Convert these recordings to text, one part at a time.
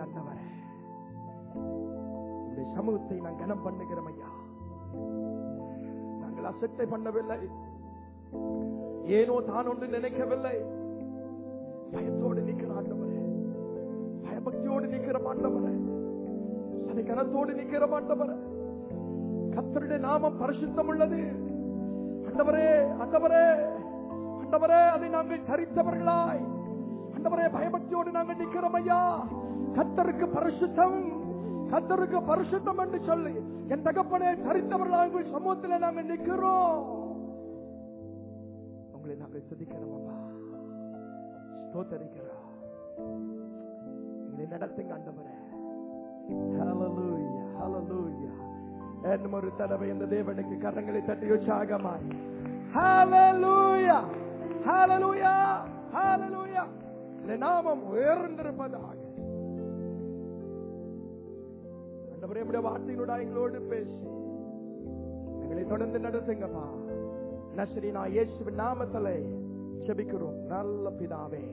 ஆண்டவரே உடைய சமூகத்தை நான் கனம் பண்ணுகிறோம் ஐயா நாங்கள் அசட்டை பண்ணவில்லை ஏனோ தான் ஒன்று நினைக்கவில்லை பயத்தோடு நிற்கிற ஆண்டவரே பயபக்தியோடு நிற்கிற ஆண்டவரே அதை கனத்தோடு நிற்கிற ஆண்டவரே கத்தருடைய நாமம் பரிசுத்தம் உள்ளது ஆண்டவரே ஆண்டவரே ஆண்டவரே அதை நாங்கள் தரித்தவர்களாய் ஆண்டவரே பயபக்தியோடு நாங்கள் நிற்கிறோம் ஐயா கத்தருக்கு பரிசுத்தம் கத்தருக்கு பரிசுத்தம் என்று சொல்லி என் தகப்பனே தரித்தவர்களாக உங்கள் சமூகத்தில் நாங்கள் நிற்கிறோம் உங்களை நாங்கள் துதிக்கிறோம் அப்பா ஸ்தோத்தரிக்கிறோம் எங்களை நடத்துங்க ஆண்டவரே Hallelujah, hallelujah. இன்னும் ஒரு தடவை இந்த தேவனுக்கு கரங்களை தட்டி உற்சாகமாய் Hallelujah, hallelujah, hallelujah. இந்த நாமம் உயர்ந்திருப்பதாக ஆண்டவரே நம்முடைய வார்த்தைகளோட எங்களோடு பேசி எங்களை தொடர்ந்து நடத்துங்கப்பா நஸ்ரீ நான் இயேசுவின் நாமத்திலே செபிக்கிறோம் நல்ல பிதாவே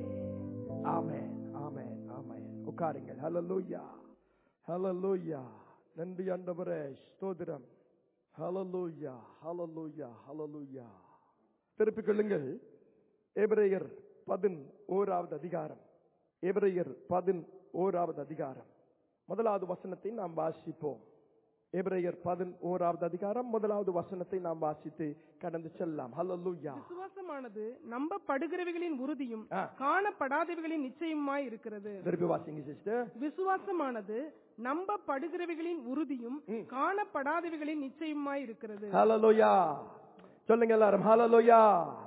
ஆமென் ஆமென் ஆமென் உட்காருங்கள் ஹalleluya ஹalleluya நன்றி ஆண்டவரே ஸ்தோத்திரம் ஹalleluya ஹalleluya ஹalleluya திருப்பிக் கொள்ளுங்கள் எபிரேயர் பதின் ஓராவது அதிகாரம் எபிரேயர் பதின் ஓராவது அதிகாரம் முதலாவது வசனத்தை நாம் வாசிப்போம் எபிரேயர் பதின் ஓராவது அதிகாரம் முதலாவது வசனத்தை நாம் வாசித்து கடந்து செல்லலாம் ஹalleluya விசுவாசமானது நம்பப்படுகிறவைகளின் உறுதியும் ஆ. காணப்படாதவைகளின் நிச்சயமாய் இருக்கிறது திருப்பி வாசிங்க சிஸ்டர் விசுவாசமானது நம்பப்படுகிறவைகளின் உறுதியும் ம். காணப்படாதவைகளின் நிச்சயமாய் இருக்கிறது ஹalleluya சொல்லுங்க எல்லாரும் ஹalleluya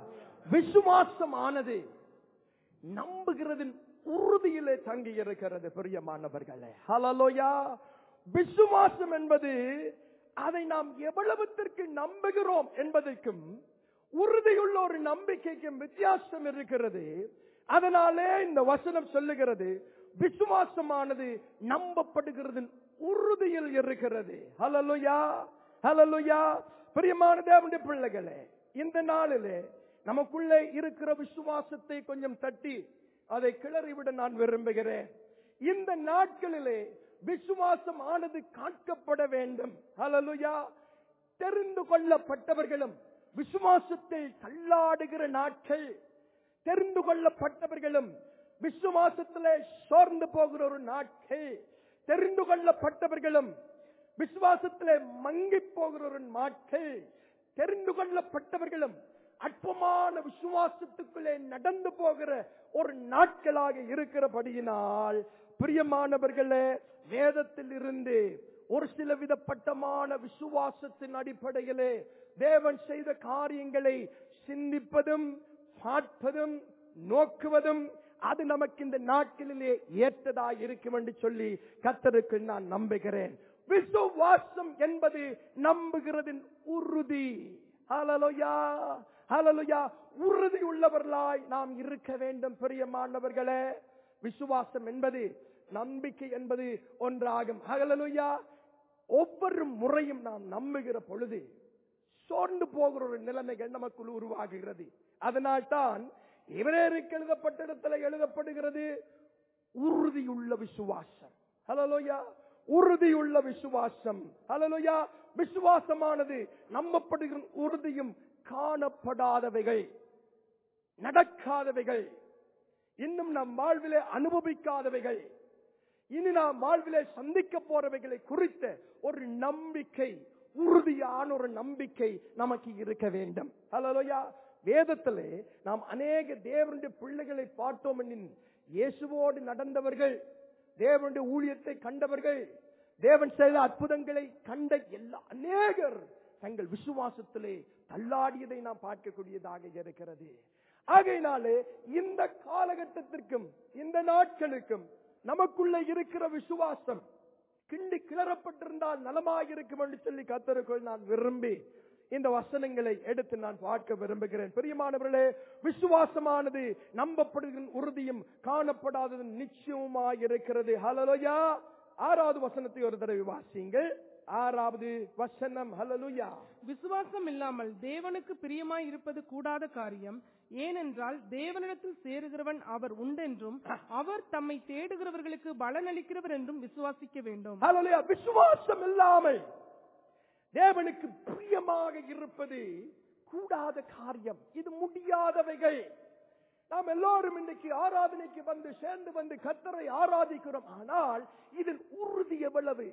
விசுவாசமானது நம்புகிறதின் உறுதியிலே தங்கி இருக்கிறது பிரியமானவர்களே ஹalleluya விசுவாசம் என்பது அதை நாம் எவ்வளவுத்திற்கு நம்புகிறோம் என்பதற்கும் உறுதியுள்ள ஒரு நம்பிக்கைக்கும் வித்தியாசம் இருக்கிறது அதனாலே இந்த வசனம் சொல்லுகிறது விசுவாசமானது நம்பப்படுகிறதின் உறுதியில் இருக்கிறது ஹalleluya ஹalleluya பிரியமான தேவனுடைய பிள்ளைகளே இந்த நாளிலே நமக்குள்ளே இருக்கிற விசுவாசத்தை கொஞ்சம் தட்டி அதை கிளறிவிட நான் விரும்புகிறேன் இந்த நாட்களிலே விசுவாசம் ஆனது காக்கப்பட வேண்டும் ஹalleluya தெரிந்து கொள்ளப்பட்டவர்களும் விசுவாசத்தில் தள்ளாடுகிற நாட்கள் தெரிந்து கொள்ளப்பட்டவர்களும் விசுவாசத்திலே சோர்ந்து போகிற ஒரு நாட்கள் தெரிந்து கொள்ளப்பட்டவர்களும் விசுவாசத்திலே மங்கி போகிற ஒரு நாட்கள் தெரிந்து கொள்ளப்பட்டவர்களும் அற்பமான விசுவாசத்துக்குள்ளே நடந்து போகிற ஒரு நாட்களாக இருக்கிறபடியினால் பிரியமானவர்களே வேதத்தில் இருந்து ஒரு சில விதப்பட்டமான விசுவாசத்தின் அடிப்படையிலே தேவன் செய்த காரியங்களை சிந்திப்பதும் பார்ப்பதும் நோக்குவதும் அது நமக்கு இந்த நாட்களிலே ஏற்றதா இருக்கும் என்று சொல்லி கத்தருக்கு நான் நம்புகிறேன் விசுவாசம் என்பது நம்புகிறதின் உறுதி ஹalleluya ஹalleluya உறுதி உள்ளவர்களாய் நாம் இருக்க வேண்டும் பிரியமானவர்களே விசுவாசம் என்பது நம்பிக்கை என்பது ஒன்றாகும் ஹalleluya ஒவ்வொரு முறையும் நாம் நம்புகிற பொழுது சோர்ந்து போகிற ஒரு நிலைமைகள் நமக்குள் உருவாகுகிறது அதனால்தான் இவரேருக்கு எழுதப்பட்ட இடத்துல எழுதப்படுகிறது உறுதியுள்ள விசுவாசம் ஹalleluya உறுதியுள்ள விசுவாசம் ஹalleluya விசுவாசமானது நம்பப்படுகிற உறுதியும் காணப்படாதவைகள் நடக்காதவைகள் இன்னும் நம் வாழ்விலே அனுபவிக்காதவைகள் இனி நாம் வாழ்விலே சந்திக்க போறவைகளை குறித்த ஒரு நம்பிக்கை உறுதியான ஒரு நம்பிக்கை நமக்கு இருக்க வேண்டும் ஹalleluya வேதத்திலே நாம் அநேக தேவனுடைய பிள்ளைகளை பார்த்தோம் எனின் இயேசுவோடு நடந்தவர்கள் தேவனுடைய ஊழியத்தை கண்டவர்கள் தேவன் செய்த அற்புதங்களை கண்ட எல்லா அநேகர் தங்கள் விசுவாசத்திலே தள்ளாடியதை நாம் பார்க்கக்கூடியதாக இருக்கிறது ஆகையினாலே இந்த காலகட்டத்திற்கும் இந்த நாட்களுக்கும் நமக்குள்ள இருக்கிற விசுவாசம் கிண்டி கிளறப்பட்டிருந்தால் நலமாக இருக்கும் என்று சொல்லி கத்தருக்குள் நான் விரும்பி இந்த வசனங்களை எடுத்து நான் பார்க்க விரும்புகிறேன் பிரியமானவர்களே விசுவாசமானது நம்பப்படுகிற உறுதியும் காணப்படாதது நிச்சயமாய் இருக்கிறது ஹலலுயா ஆறாவது வசனத்தை ஒரு தடவை வாசியுங்கள் ஆறாவது வசனம் ஹலலுயா விசுவாசம் இல்லாமல் தேவனுக்கு பிரியமாய் இருப்பது கூடாத காரியம் ஏனென்றால் தேவனிடத்தில் சேருகிறவன் அவர் உண்டென்றும் அவர் தம்மை தேடுகிறவர்களுக்கு பலனளிக்கிறவர் என்றும் விசுவாசிக்க வேண்டும் ஹalleluya விசுவாசம் இல்லாமல் தேவனுக்கு பிரியமாக இருப்பது கூடாத காரியம் இது முடியாதவைகள் நாம் எல்லோரும் இன்னைக்கு ஆராதனைக்கு வந்து சேர்ந்து வந்து கத்தரை ஆராதிக்கிறோம் ஆனால் இதன் உறுதி எவ்வளவு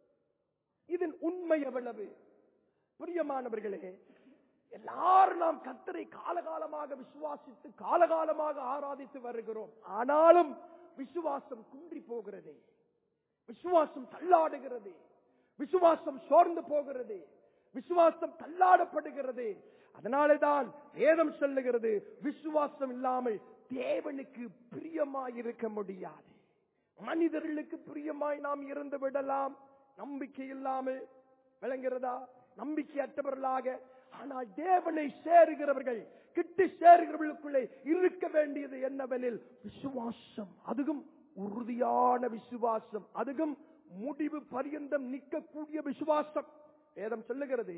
இதன் உண்மை எவ்வளவு பிரியமானவர்களே எல்லாரும் நாம் கத்தரை காலகாலமாக விசுவாசித்து காலகாலமாக ஆராதித்து வருகிறோம் ஆனாலும் விசுவாசம் குன்றி போகிறதே விசுவாசம் தள்ளாடுகிறது விசுவாசம் சோர்ந்து போகிறது விசுவாசம் தள்ளாடப்படுகிறது அதனாலே தான் வேதம் சொல்லுகிறது விசுவாசம் இல்லாமல் தேவனுக்கு பிரியமாய் இருக்க முடியாது மனிதர்களுக்கு பிரியமாய் நாம் இருந்து விடலாம் நம்பிக்கை இல்லாமல் விளங்குகிறதா நம்பிக்கையற்றவர்களாக ஆனால் தேவனை சேருகிறவர்கள் கிட்டு சேருகிறவர்களுக்குள்ளே இருக்க வேண்டியது என்னவெனில் விசுவாசம் அதுவும் உறுதியான விசுவாசம் அதுவும் முடிவு பரியந்தம் நிற்கக்கூடிய விசுவாசம் வேதம் சொல்லுகிறது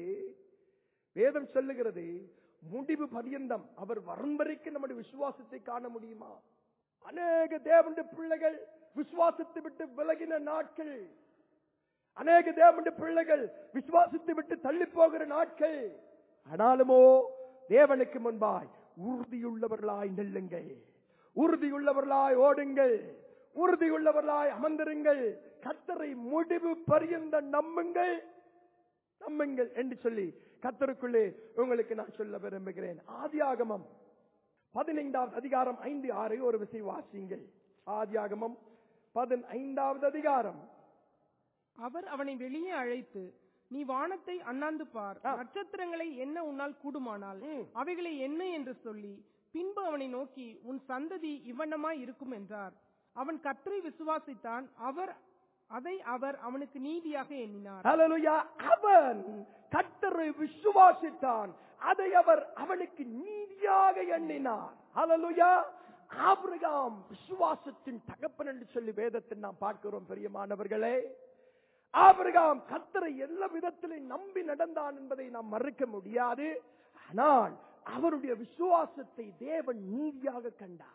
வேதம் சொல்லுகிறது முடிவு பரியந்தம் அவர் வரும் வரைக்கும் நம்முடைய விசுவாசத்தை காண முடியுமா அநேக தேவனுடைய பிள்ளைகள் விசுவாசத்தை விட்டு விலகின நாட்கள் அநேக தேவனுடைய பிள்ளைகள் விசுவாசத்தை விட்டு தள்ளி போகிற நாட்கள் ஆனாலுமோ தேவனுக்கு முன்பாய் உறுதியுள்ளவர்களாய் நெல்லுங்கள் உறுதியுள்ளவர்களாய் ஓடுங்கள் உறுதியுள்ளவர்களாய் அமர்ந்திருங்கள் கத்தரை முடிவு பரியந்த நம்புங்கள் நம்புங்கள் என்று சொல்லி கத்தருக்குள்ளே உங்களுக்கு நான் சொல்ல விரும்புகிறேன் ஆதியாகமம் பதினைந்தாவது அதிகாரம் ஐந்து ஆறு ஒரு விசை வாசிங்கள் ஆதியாகமம் பதினைந்தாவது அதிகாரம் அவர் அவனை வெளியே அழைத்து நீ வானத்தை அண்ணாந்து பார் ஆ. நட்சத்திரங்களை என்ன உன்னால் கூடுமானால் ம். அவைகளை என்ன என்று சொல்லி பின்பு அவனை நோக்கி உன் சந்ததி இவ்வண்ணமாய் இருக்கும் என்றார் அவன் கர்த்தரை விசுவாசித்தான் அவர் அதை அவர் அவனுக்கு நீதியாக எண்ணினார் ஹalleluya அவன் கர்த்தரை விசுவாசித்தான் அதை அவர் அவனுக்கு நீதியாக எண்ணினார் ஹalleluya ஆபிரகாம் விசுவாசத்தின் தகப்பன் என்று சொல்லி வேதத்தில் நாம் பார்க்கிறோம் பெரியமானவர்களே ஆபிரகாம் கர்த்தரை எல்லா விதத்திலும் நம்பி நடந்தான் என்பதை நாம் மறுக்க முடியாது ஆனால் அவருடைய விசுவாசத்தை தேவன் நீதியாக கண்டார்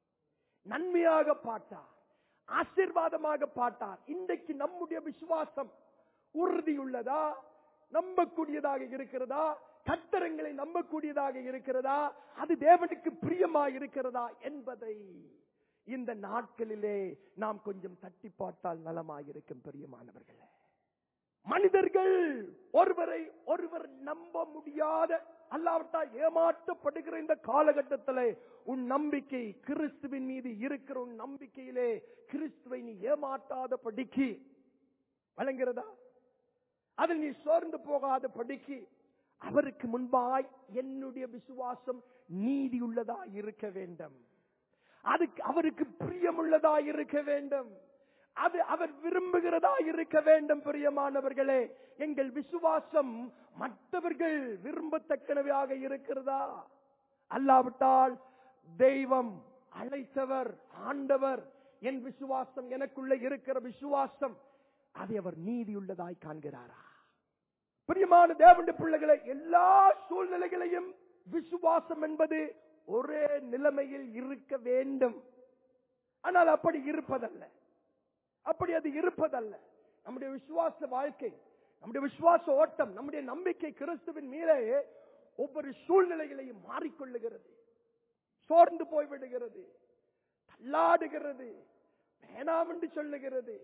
நன்மையாக பார்த்தார் ஆசீர்வாதமாக பார்த்தார் இன்றைக்கு நம்முடைய விசுவாசம் உறுதியுள்ளதா நம்பக்கூடியதாக இருக்கிறதா கட்டரங்களை நம்பக்கூடியதாக இருக்கிறதா அது தேவனுக்கு பிரியமா இருக்கிறதா என்பதை இந்த நாட்களிலே நாம் கொஞ்சம் தட்டி பார்த்தால் நலமாயிருக்கும் பிரியமானவர்களே மனிதர்கள் ஒருவரை ஒருவர் நம்ப முடியாத அல்லாவிட்டால் ஏமாற்றப்படுகிற இந்த காலகட்டத்திலே உன் நம்பிக்கை கிறிஸ்துவின் மீது இருக்கிற உன் நம்பிக்கையிலே கிறிஸ்துவை நீ ஏமாற்றாத படிக்கு வழங்குகிறதா அதில் நீ சோர்ந்து போகாத படிக்கு அவருக்கு முன்பாய் என்னுடைய விசுவாசம் நீதியுள்ளதா இருக்க வேண்டும் அதுக்கு அவருக்கு பிரியமுள்ளதா இருக்க வேண்டும் அது அவர் விரும்புகிறதா இருக்க வேண்டும் பிரியமானவர்களே எங்கள் விசுவாசம் மற்றவர்கள் விரும்பத்தக்கனவையாக இருக்கிறதா அல்லாவிட்டால் தெய்வம் அழைத்தவர் ஆண்டவர் என் விசுவாசம் எனக்குள்ள இருக்கிற விசுவாசம் அதை அவர் நீதியுள்ளதாய் காண்கிறாரா பிரியமான தேவனுடைய பிள்ளைகளை எல்லா சூழ்நிலைகளையும் விசுவாசம் என்பது ஒரே நிலைமையில் இருக்க வேண்டும் ஆனால் அப்படி இருப்பதல்ல அப்படி அது இருப்பதல்ல நம்முடைய விசுவாச வாழ்க்கை நம்முடைய விசுவாச ஓட்டம் நம்முடைய நம்பிக்கை கிறிஸ்துவின் மீதே ஒவ்வொரு சூழ்நிலைகளையும் மாறிக்கொள்ளுகிறது சோர்ந்து போய்விடுகிறது தள்ளாடுகிறது வேணாம் என்று சொல்லுகிறது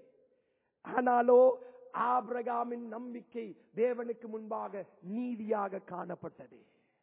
ஆனாலோ ஆபிரகாமின் நம்பிக்கை தேவனுக்கு முன்பாக நீதியாக காணப்பட்டது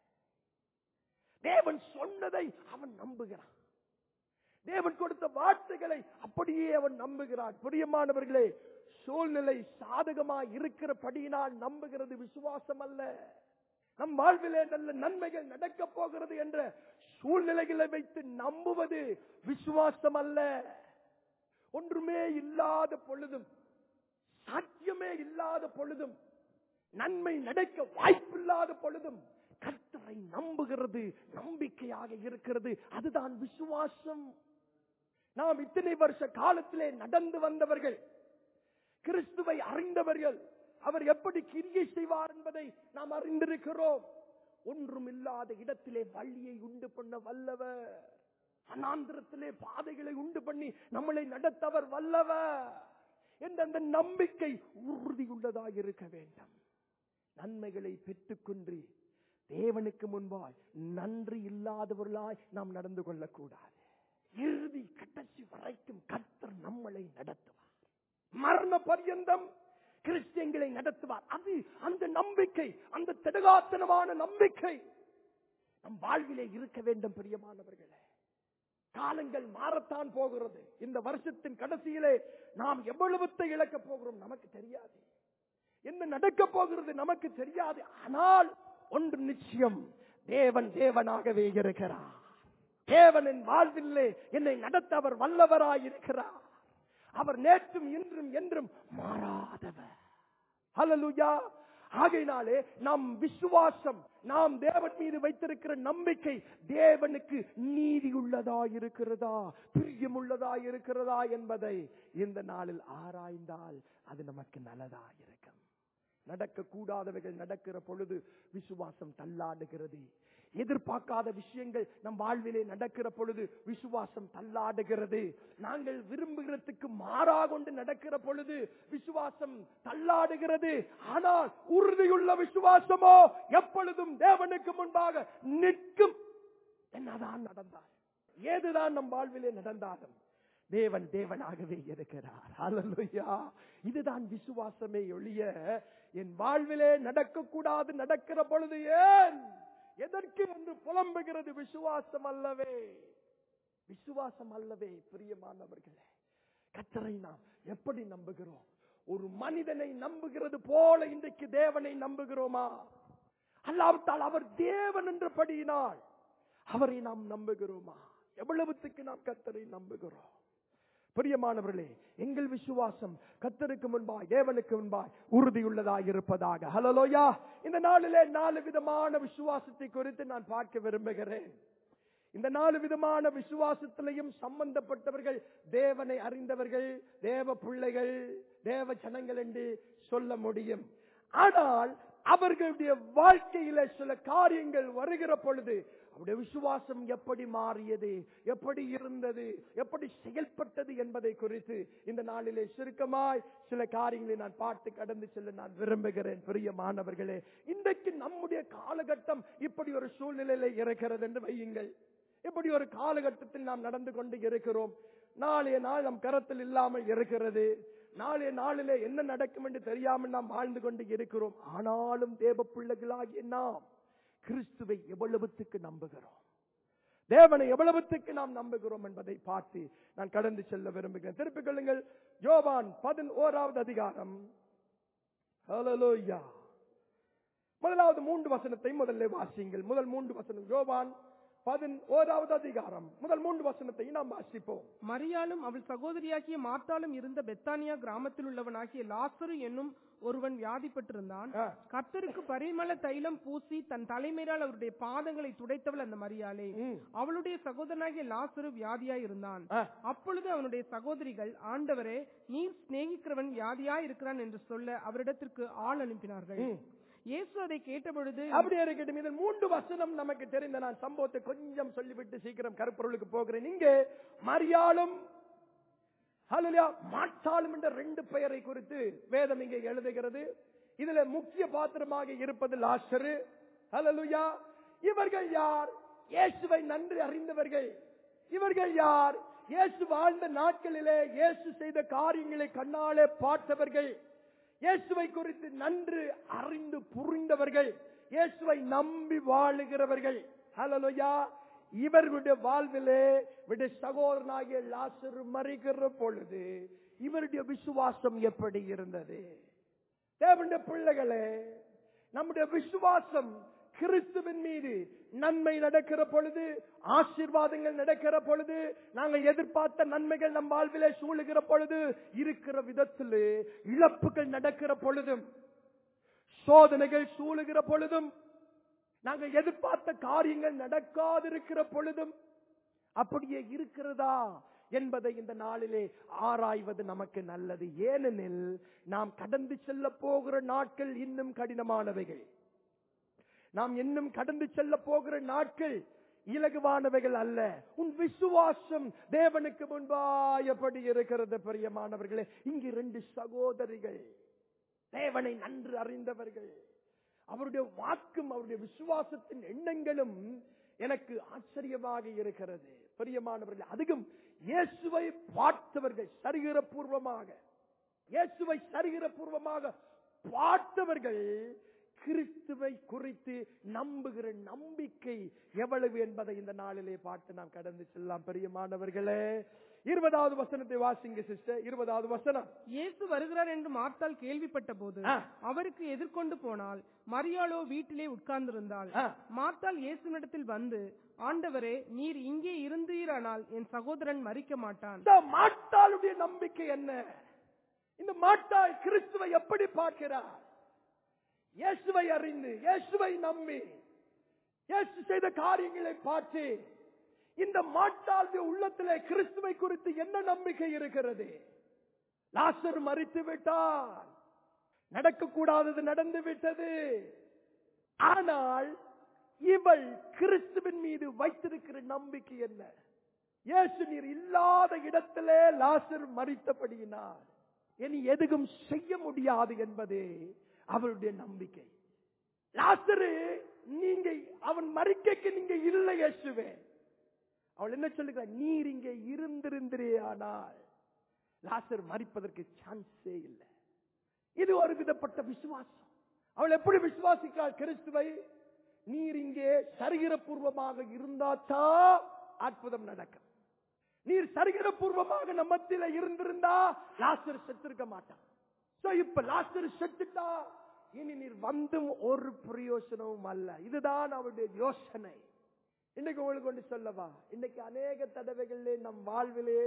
தேவன் சொன்னதை அவன் நம்புகிறான் தேவன் கொடுத்த வார்த்தைகளை அப்படியே அவன் நம்புகிறான் பிரியமானவர்களே சூழ்நிலை சாதகமாய் இருக்கிறபடியினால் நம்புகிறது விசுவாசம் அல்ல நம் வாழ்விலே நல்ல நன்மைகள் நடக்க போகிறது என்ற சூழ்நிலைகளை வைத்து நம்புவது விசுவாசம் அல்ல ஒன்றுமே இல்லாத பொழுதும் சாத்தியமே இல்லாத பொழுதும் நன்மை நடக்க வாய்ப்பில்லாத பொழுதும் கர்த்தரை நம்புகிறது நம்பிக்கையாக இருக்கிறது அதுதான் விசுவாசம் நாம் இத்தனை வருஷ காலத்திலே நடந்து வந்தவர்கள் கிறிஸ்துவை அறிந்தவர்கள் அவர் எப்படி கிரியை செய்வார் என்பதை நாம் அறிந்திருக்கிறோம் ஒன்றும் இல்லாத இடத்திலே வழியை உண்டு பண்ண வல்லவர் அனாந்திரத்திலே பாதைகளை உண்டு பண்ணி நம்மளை நடத்தவர் வல்லவர் என்ற அந்த நம்பிக்கை உறுதியுள்ளதாக இருக்க வேண்டும் நன்மைகளை பெற்றுக்கொண்டு தேவனுக்கு முன்பாய் நன்றி இல்லாதவர்களாய் நாம் நடந்து கொள்ளக்கூடாது இறுதி கடைசி வரைக்கும் கர்த்தர் நம்மளை நடத்துவார் மரண பரியந்தம் கிறிஸ்டியங்களை நடத்துவார் அது அந்த நம்பிக்கை அந்த திடகாத்தனமான நம்பிக்கை நம் வாழ்விலே இருக்க வேண்டும் பிரியமானவர்களே காலங்கள் மாறத்தான் போகிறது இந்த வருஷத்தின் கடைசியிலே நாம் எவ்வளவுத்தை இழக்கப் போகிறோம் நமக்கு தெரியாது என்ன நடக்க போகிறது நமக்கு தெரியாது ஆனால் ஒன்று நிச்சயம் தேவன் தேவனாகவே இருக்கிறார் தேவனின் வாழ்விலே என்னை நடத்த அவர் வல்லவராயிருக்கிறார் அவர் நேற்றும் இன்றும் என்றும் மாறாதவர் ஹalleluya ஆகையினாலே நம் விசுவாசம் நாம் தேவன் மீது வைத்திருக்கிற நம்பிக்கை தேவனுக்கு நீதி உள்ளதா இருக்கிறதா பிரியம் உள்ளதா இருக்கிறதா என்பதை இந்த நாளில் ஆராய்ந்தால் அது நமக்கு நல்லதா இருக்கும் நடக்க கூடாதவைகள் நடக்கிற பொழுது விசுவாசம் தள்ளாடுகிறது எதிர்பார்க்காத விஷயங்கள் நம் வாழ்விலே நடக்கிற பொழுது விசுவாசம் தள்ளாடுகிறது நாங்கள் விரும்புகிறதுக்கு மாறாக கொண்டு நடக்கிற பொழுது விசுவாசம் தள்ளாடுகிறது ஆனால் உறுதியுள்ள விசுவாசமோ எப்பொழுதும் தேவனுக்கு முன்பாக நிற்கும் என்னதான் நடந்தால் ஏதுதான் நம் வாழ்விலே நடந்தாலும் தேவன் தேவனாகவே இருக்கிறார் ஹalleluya இதுதான் விசுவாசமே ஒழிய என் வாழ்விலே நடக்கக்கூடாது நடக்கிற பொழுது ஏன் எதற்கு என்று புலம்புகிறது விசுவாசம் அல்லவே விசுவாசம் அல்லவே பிரியமானவர்களே கத்தரை நாம் எப்படி நம்புகிறோம் ஒரு மனிதனை நம்புகிறது போல இன்றைக்கு தேவனை நம்புகிறோமா அல்லாவிட்டால் அவர் தேவன் என்றபடியினால் அவரை நாம் நம்புகிறோமா எவ்வளவுத்துக்கு நாம் கத்தரை நம்புகிறோம் பிரியமானவர்களே எங்கள் விசுவாசம் கத்தருக்கு முன்பாய் தேவனுக்கு முன்பாய் உறுதியுள்ளதாக இருப்பதாக ஹலலோயா இந்த நாளிலே நாலு விதமான விசுவாசத்தை குறித்து நான் பார்க்க விரும்புகிறேன் இந்த நாலு விதமான விசுவாசத்திலையும் சம்பந்தப்பட்டவர்கள் தேவனை அறிந்தவர்கள் தேவ பிள்ளைகள் தேவ ஜனங்கள் என்று சொல்ல முடியும் ஆனால் அவர்களுடைய வாழ்க்கையில சில காரியங்கள் வருகிற பொழுது அவருடைய விசுவாசம் எப்படி மாறியது எப்படி இருந்தது எப்படி செயல்பட்டது என்பதை குறித்து இந்த நாளிலே சுருக்கமாய் சில காரியங்களை நான் பாட்டு கடந்து செல்ல நான் விரும்புகிறேன் பெரிய மாணவர்களே இன்றைக்கு நம்முடைய காலகட்டம் இப்படி ஒரு சூழ்நிலையில இருக்கிறது என்று வையுங்கள் இப்படி ஒரு காலகட்டத்தில் நாம் நடந்து கொண்டு இருக்கிறோம் நாளைய நாள் நம் கரத்தில் இல்லாமல் இருக்கிறது நாளைய நாளிலே என்ன நடக்கும் என்று தெரியாமல் நாம் வாழ்ந்து கொண்டு இருக்கிறோம் ஆனாலும் தேவ பிள்ளைகளாகிய நாம் கிறிஸ்துவை எவ்வளவுத்துக்கு நம்புகிறோம் தேவனை எவ்வளவுத்துக்கு நாம் நம்புகிறோம் என்பதை பார்த்து நான் கடந்து செல்ல விரும்புகிறேன் திருப்பிக் கொள்ளுங்கள் யோவான் பதினோராவது அதிகாரம் ஹalleluya முதலாவது மூன்று வசனத்தை முதல்ல வாசியுங்கள் முதல் மூன்று வசனம் யோவான் பதினோராவது அதிகாரம் முதல் மூன்று வசனத்தை நாம் வாசிப்போம் மரியாளும் அவள் சகோதரியாகிய மார்த்தாலும் இருந்த பெத்தானியா கிராமத்தில் உள்ளவனாகிய லாசரு என்னும் ஒருவன் வியாதிப்பட்டிருந்தான் ஆ. கர்த்தருக்கு பரிமள தைலம் பூசி தன் தலைமையிலால் அவருடைய பாதங்களை துடைத்தவள் அந்த மரியாளே ம். அவளுடைய சகோதரனாகிய லாசரு வியாதியாய் இருந்தான் ஆ. அப்பொழுது அவனுடைய சகோதரிகள் ஆண்டவரே நீர் சிநேகிக்கிறவன் வியாதியாய் இருக்கிறான் என்று சொல்ல அவரிடத்திற்கு ஆள் அனுப்பினார்கள் ம். இயேசு அதை கேட்டபொழுது அப்படியே இருக்கட்டும் இதில் மூன்று வசனம் நமக்கு தெரிந்த நான் சம்பவத்தை கொஞ்சம் சொல்லிவிட்டு சீக்கிரம் கருப்பொருளுக்கு போகிறேன் இங்கே மரியாளும் ஹalleluya மாட்டாளும் என்ற ரெண்டு பெயரை குறித்து வேதம் இங்கே எழுதுகிறது இதுல முக்கிய பாத்திரமாக இருப்பது லாசரு ஹalleluya இவர்கள் யார் இயேசுவை நன்றி அறிந்தவர்கள் இவர்கள் யார் இயேசு வாழ்ந்த நாட்களிலே இயேசு செய்த காரியங்களை கண்ணாலே பார்த்தவர்கள் இயேசுவை குறித்து நன்று அறிந்து புரிந்தவர்கள் இயேசுவை நம்பி வாழுகிறவர்கள் ஹalleluya இவர்களுடைய வாழ்விலே விட சகோதரனாகிய லாசரு மறிக்கிற பொழுது இவருடைய விசுவாசம் எப்படி இருந்தது தேவனுடைய பிள்ளைகளே நம்முடைய விசுவாசம் கிறிஸ்துவின் மீது நன்மை நடக்கிற பொழுது ஆசீர்வாதங்கள் நடக்கிற பொழுது நாங்கள் எதிர்பார்த்த நன்மைகள் நம் வாழ்விலே சூழுகிற பொழுது இருக்கிற விதத்திலே இழப்புகள் நடக்கிற பொழுதும் சோதனைகள் சூழுகிற பொழுதும் நாங்கள் எதிர்பார்த்த காரியங்கள் நடக்காதிருக்கிற பொழுதும் அப்படியே இருக்கிறதா என்பதை இந்த நாளிலே ஆராய்வது நமக்கு நல்லது ஏனெனில் நாம் கடந்து செல்ல போகிற நாட்கள் இன்னும் கடினமானவைகள் நாம் இன்னும் கடந்து செல்ல போகிற நாட்கள் இலகுவானவைகள் அல்ல உன் விசுவாசம் தேவனுக்கு முன்பாய் எப்படி இருக்கிறது பிரியமானவர்களே இங்கு ரெண்டு சகோதரிகள் தேவனை நன்று அறிந்தவர்கள் அவருடைய வாக்கும் அவருடைய விசுவாசத்தின் எண்ணங்களும் எனக்கு ஆச்சரியமாக இருக்கிறது பிரியமானவர்கள் அதிகம் இயேசுவை பார்த்தவர்கள் சரிகரபூர்வமாக இயேசுவை சரிகரபூர்வமாக பார்த்தவர்கள் கிறிஸ்துவை குறித்து நம்புகிற நம்பிக்கை எவ்வளவு என்பதை இந்த நாளிலே பார்த்து நாம் கடந்து செல்லலாம் பெரியமானவர்களே இருபதாவது வசனத்தை வாசிங்க சிஸ்டர் இருபதாவது வசனம் இயேசு வருகிறார் என்று மார்த்தாள் கேள்விப்பட்ட போது ஆ. அவருக்கு எதிர்கொண்டு போனால் மரியாளோ வீட்டிலே உட்கார்ந்திருந்தாள் ஆ. மார்த்தாள் இயேசுவினிடத்தில் வந்து ஆண்டவரே நீர் இங்கே இருந்தீரானால் என் சகோதரன் மறிக்க மாட்டான் இந்த மாட்டாளுடைய நம்பிக்கை என்ன இந்த மாட்டாள் கிறிஸ்துவை எப்படி பார்க்கிறார் இயேசுவை அறிந்து இயேசுவை நம்பி இயேசு செய்த காரியங்களை பார்த்து இந்த மாட்டாளுடைய உள்ளத்திலே கிறிஸ்துவை குறித்து என்ன நம்பிக்கை இருக்கிறது லாசர் மறித்து விட்டார் நடக்கக்கூடாதது நடந்து விட்டது ஆனால் இவள் கிறிஸ்துவின் மீது வைத்திருக்கிற நம்பிக்கை என்ன இயேசு நீர் இல்லாத இடத்திலே லாசர் மறித்தபடியினார் இனி எதுவும் செய்ய முடியாது என்பதே அவருடைய நம்பிக்கை லாசரு நீங்க அவன் மறிக்கைக்கு நீங்க இல்லை இயேசுவே அவள் என்ன சொல்லுகிறார் நீர் இங்கே இருந்திருந்திரே ஆனால் லாசர் மறிப்பதற்கு சான்ஸே இல்லை இது ஒரு விதப்பட்ட விசுவாசம் அவள் எப்படி விசுவாசிக்கிறாள் கிறிஸ்துவை நீர் இங்கே சரிகிரபூர்வமாக இருந்தாத்தா அற்புதம் நடக்கும் நீர் சரிகிரபூர்வமாக நம்மத்தில இருந்திருந்தா லாசர் செத்திருக்க மாட்டான் சோ இப்ப லாசர் செத்துட்டா இனி நீர் வந்தும் ஒரு பிரயோசனமும் அல்ல இதுதான் அவருடைய யோசனை இன்னைக்கு உங்களுக்கு ஒன்று சொல்லவா இன்னைக்கு அநேக தடவைகளிலே நம் வாழ்விலே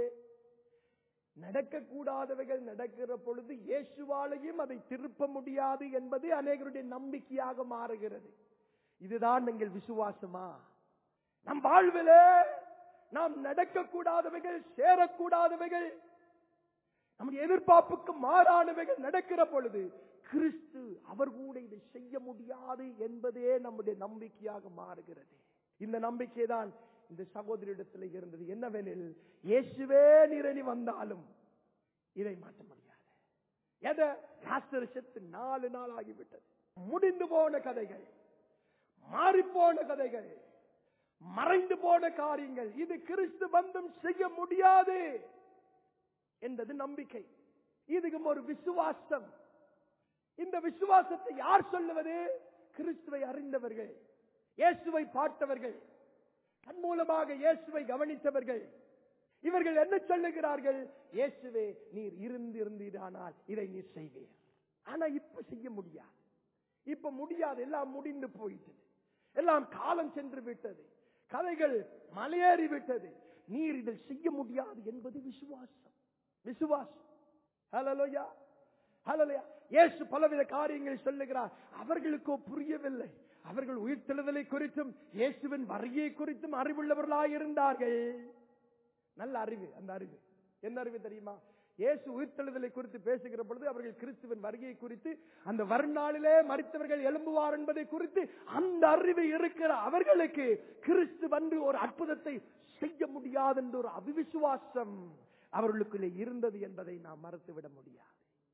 நடக்கக்கூடாதவைகள் நடக்கிற பொழுது இயேசுவாலையும் அதை திருப்ப முடியாது என்பது அநேகருடைய நம்பிக்கையாக மாறுகிறது இதுதான் எங்கள் விசுவாசமா நம் வாழ்விலே நாம் நடக்கக்கூடாதவைகள் சேரக்கூடாதவைகள் நம்முடைய எதிர்பார்ப்புக்கு மாறானவைகள் நடக்கிற பொழுது கிறிஸ்து அவர் கூட இதை செய்ய முடியாது என்பதே நம்முடைய நம்பிக்கையாக மாறுகிறது இந்த நம்பிக்கை தான் இந்த சகோதரியிடத்தில் இருந்தது என்னவெனில் இயேசுவே நிரணி வந்தாலும் இதை மாற்ற முடியாது எதை லாசரு செத்து நாலு நாள் ஆகிவிட்டது முடிந்து போன கதைகள் மாறிப்போன கதைகள் மறைந்து போன காரியங்கள் இது கிறிஸ்து பந்தம் செய்ய முடியாது என்பது நம்பிக்கை இதுக்கும் ஒரு விசுவாசம் இந்த விசுவாசத்தை யார் சொல்லுவது கிறிஸ்துவை அறிந்தவர்கள் இயேசுவை பார்த்தவர்கள் கண் மூலமாக இயேசுவை கவனித்தவர்கள் இவர்கள் என்ன சொல்லுகிறார்கள் இயேசுவே நீர் இருந்து இருந்தீரானால் இதை நீர் செய்வீர் ஆனா இப்ப செய்ய முடியாது இப்ப முடியாது எல்லாம் முடிந்து போயிட்டது எல்லாம் காலம் சென்று விட்டது கதைகள் மலையேறி விட்டது நீர் இதில் செய்ய முடியாது என்பது விசுவாசம் விசுவாசம் ஹலலோயா ஹலலோயா இயேசு பலவித காரியங்களை சொல்லுகிறார் அவர்களுக்கோ புரியவில்லை அவர்கள் உயிர்த்தெழுதலை குறித்தும் இயேசுவின் வருகையை குறித்தும் அறிவுள்ளவர்களாய் இருந்தார்கள் நல்ல அறிவு அந்த அறிவு என்ன அறிவு தெரியுமா இயேசு உயிர்த்தெழுதலை குறித்து பேசுகிற பொழுது அவர்கள் கிறிஸ்துவின் வருகையை குறித்து அந்த வருநாளிலே மறித்தவர்கள் எழும்புவார் என்பதை குறித்து அந்த அறிவு இருக்கிற அவர்களுக்கு கிறிஸ்து வந்து ஒரு அற்புதத்தை செய்ய முடியாது என்ற ஒரு அவிவிசுவாசம் அவர்களுக்குள்ளே இருந்தது என்பதை நாம் மறுத்துவிட முடியாது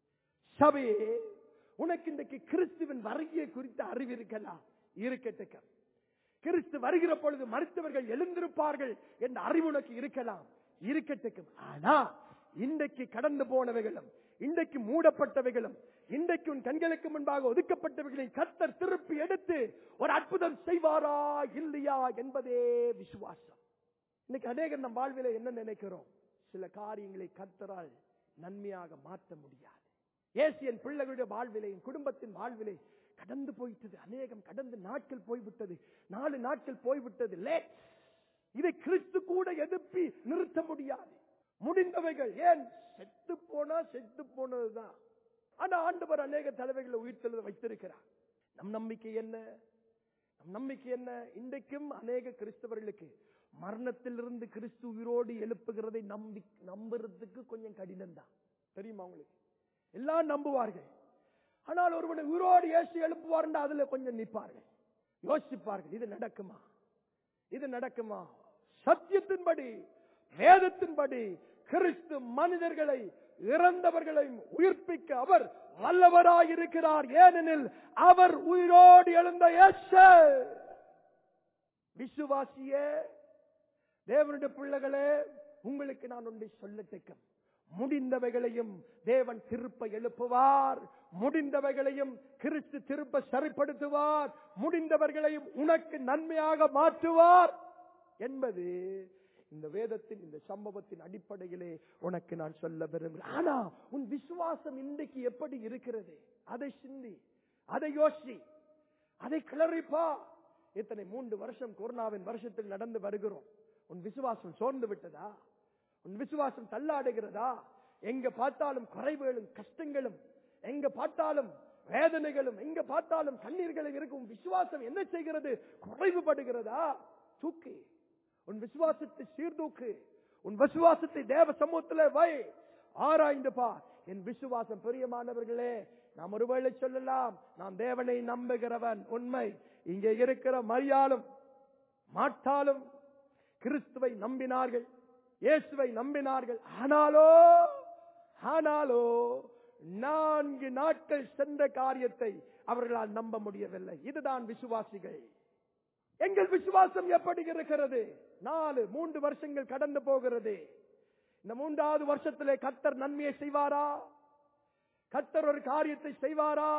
சபையே உனக்கு இன்றைக்கு கிறிஸ்துவின் வருகையை குறித்த அறிவு இருக்கலாம் இருக்கட்டுக்க கிறிஸ்து வருகிற பொழுது மருத்துவர்கள் எழுந்திருப்பார்கள் என்ற அறிவு உனக்கு இருக்கலாம் இருக்கட்டுக்கும் ஆனா இன்றைக்கு கடந்து போனவைகளும் இன்றைக்கு மூடப்பட்டவைகளும் இன்றைக்கு உன் கண்களுக்கு முன்பாக ஒதுக்கப்பட்டவைகளை கர்த்தர் திருப்பி எடுத்து ஒரு அற்புதம் செய்வாரா இல்லையா என்பதே விசுவாசம் இன்னைக்கு அநேகர் நம் வாழ்வில என்ன நினைக்கிறோம் சில காரியங்களை கர்த்தரால் நன்மையாக மாற்ற முடியாது ஏசியன் பிள்ளைகளுடைய வாழ்விலே என் குடும்பத்தின் வாழ்விலே கடந்து போயிட்டது அநேகம் கடந்து நாட்கள் போய்விட்டது நாலு நாட்கள் போய்விட்டது லேட் இதை கிறிஸ்து கூட எதிர்ப்பி நிறுத்த முடியாது முடிந்தவைகள் ஏன் செத்து போனா செத்து போனதுதான் ஆனா ஆண்டவர் அநேக தலைவைகளை உயிர்த்தெழுத வைத்திருக்கிறார் நம் நம்பிக்கை என்ன நம் நம்பிக்கை என்ன இன்றைக்கும் அநேக கிறிஸ்தவர்களுக்கு மரணத்திலிருந்து கிறிஸ்து உயிரோடு எழுப்புகிறதை நம்பி நம்புறதுக்கு கொஞ்சம் கடினம் தான் தெரியுமா உங்களுக்கு எல்லாம் நம்புவார்கள் ஆனால் ஒருவனை உயிரோடு இயேசு எழுப்புவார் அதுல கொஞ்சம் நிற்பார்கள் யோசிப்பார்கள் இது நடக்குமா இது நடக்குமா சத்தியத்தின்படி வேதத்தின்படி கிறிஸ்து மனிதர்களை இறந்தவர்களையும் உயிர்ப்பிக்க அவர் வல்லவராயிருக்கிறார் ஏனெனில் அவர் உயிரோடு எழுந்த இயேசு விசுவாசியே தேவனுடைய பிள்ளைகளே உங்களுக்கு நான் ஒன்றை சொல்லட்டுக்கும் முடிந்தவைகளையும் தேவன் திருப்ப எழுப்புவார் முடிந்தவைகளையும் கிறிஸ்து திருப்ப சரிப்படுத்துவார் முடிந்தவர்களையும் உனக்கு நன்மையாக மாற்றுவார் என்பது இந்த வேதத்தின் இந்த சம்பவத்தின் அடிப்படையிலே உனக்கு நான் சொல்ல விரும்புகிறேன் ஆனா உன் விசுவாசம் இன்றைக்கு எப்படி இருக்கிறது அதை சிந்தி அதை யோசி அதை கிளறிப்பா இத்தனை மூன்று வருஷம் கொரோனாவின் வருஷத்தில் நடந்து வருகிறோம் உன் விசுவாசம் சோர்ந்து விட்டதா உன் விசுவாசம் தள்ளாடுகிறதா எங்க பார்த்தாலும் குறைவுகளும் கஷ்டங்களும் எங்க பார்த்தாலும் வேதனைகளும் எங்க பார்த்தாலும் கண்ணீர்களும் இருக்கும் உன் விசுவாசம் என்ன செய்கிறது குறைவுபடுகிறதா தூக்கு உன் விசுவாசத்தை சீர்தூக்கு உன் விசுவாசத்தை தேவ சமூகத்தில் வை ஆராய்ந்து பார் என் விசுவாசம் பிரியமானவர்களே நாம் ஒருவேளை சொல்லலாம் நாம் தேவனை நம்புகிறவன் உண்மை இங்கே இருக்கிற மரியாளும் மாட்டாலும் கிறிஸ்துவை நம்பினார்கள் இயேசுவை நம்பினார்கள் ஆனாலோ ஆனாலோ நான்கு நாட்கள் சென்ற காரியத்தை அவர்களால் நம்ப முடியவில்லை இதுதான் விசுவாசிகள் எங்கள் விசுவாசம் எப்படி இருக்கிறது நாலு மூன்று வருஷங்கள் கடந்து போகிறது இந்த மூன்றாவது வருஷத்திலே கத்தர் நன்மையை செய்வாரா கத்தர் ஒரு காரியத்தை செய்வாரா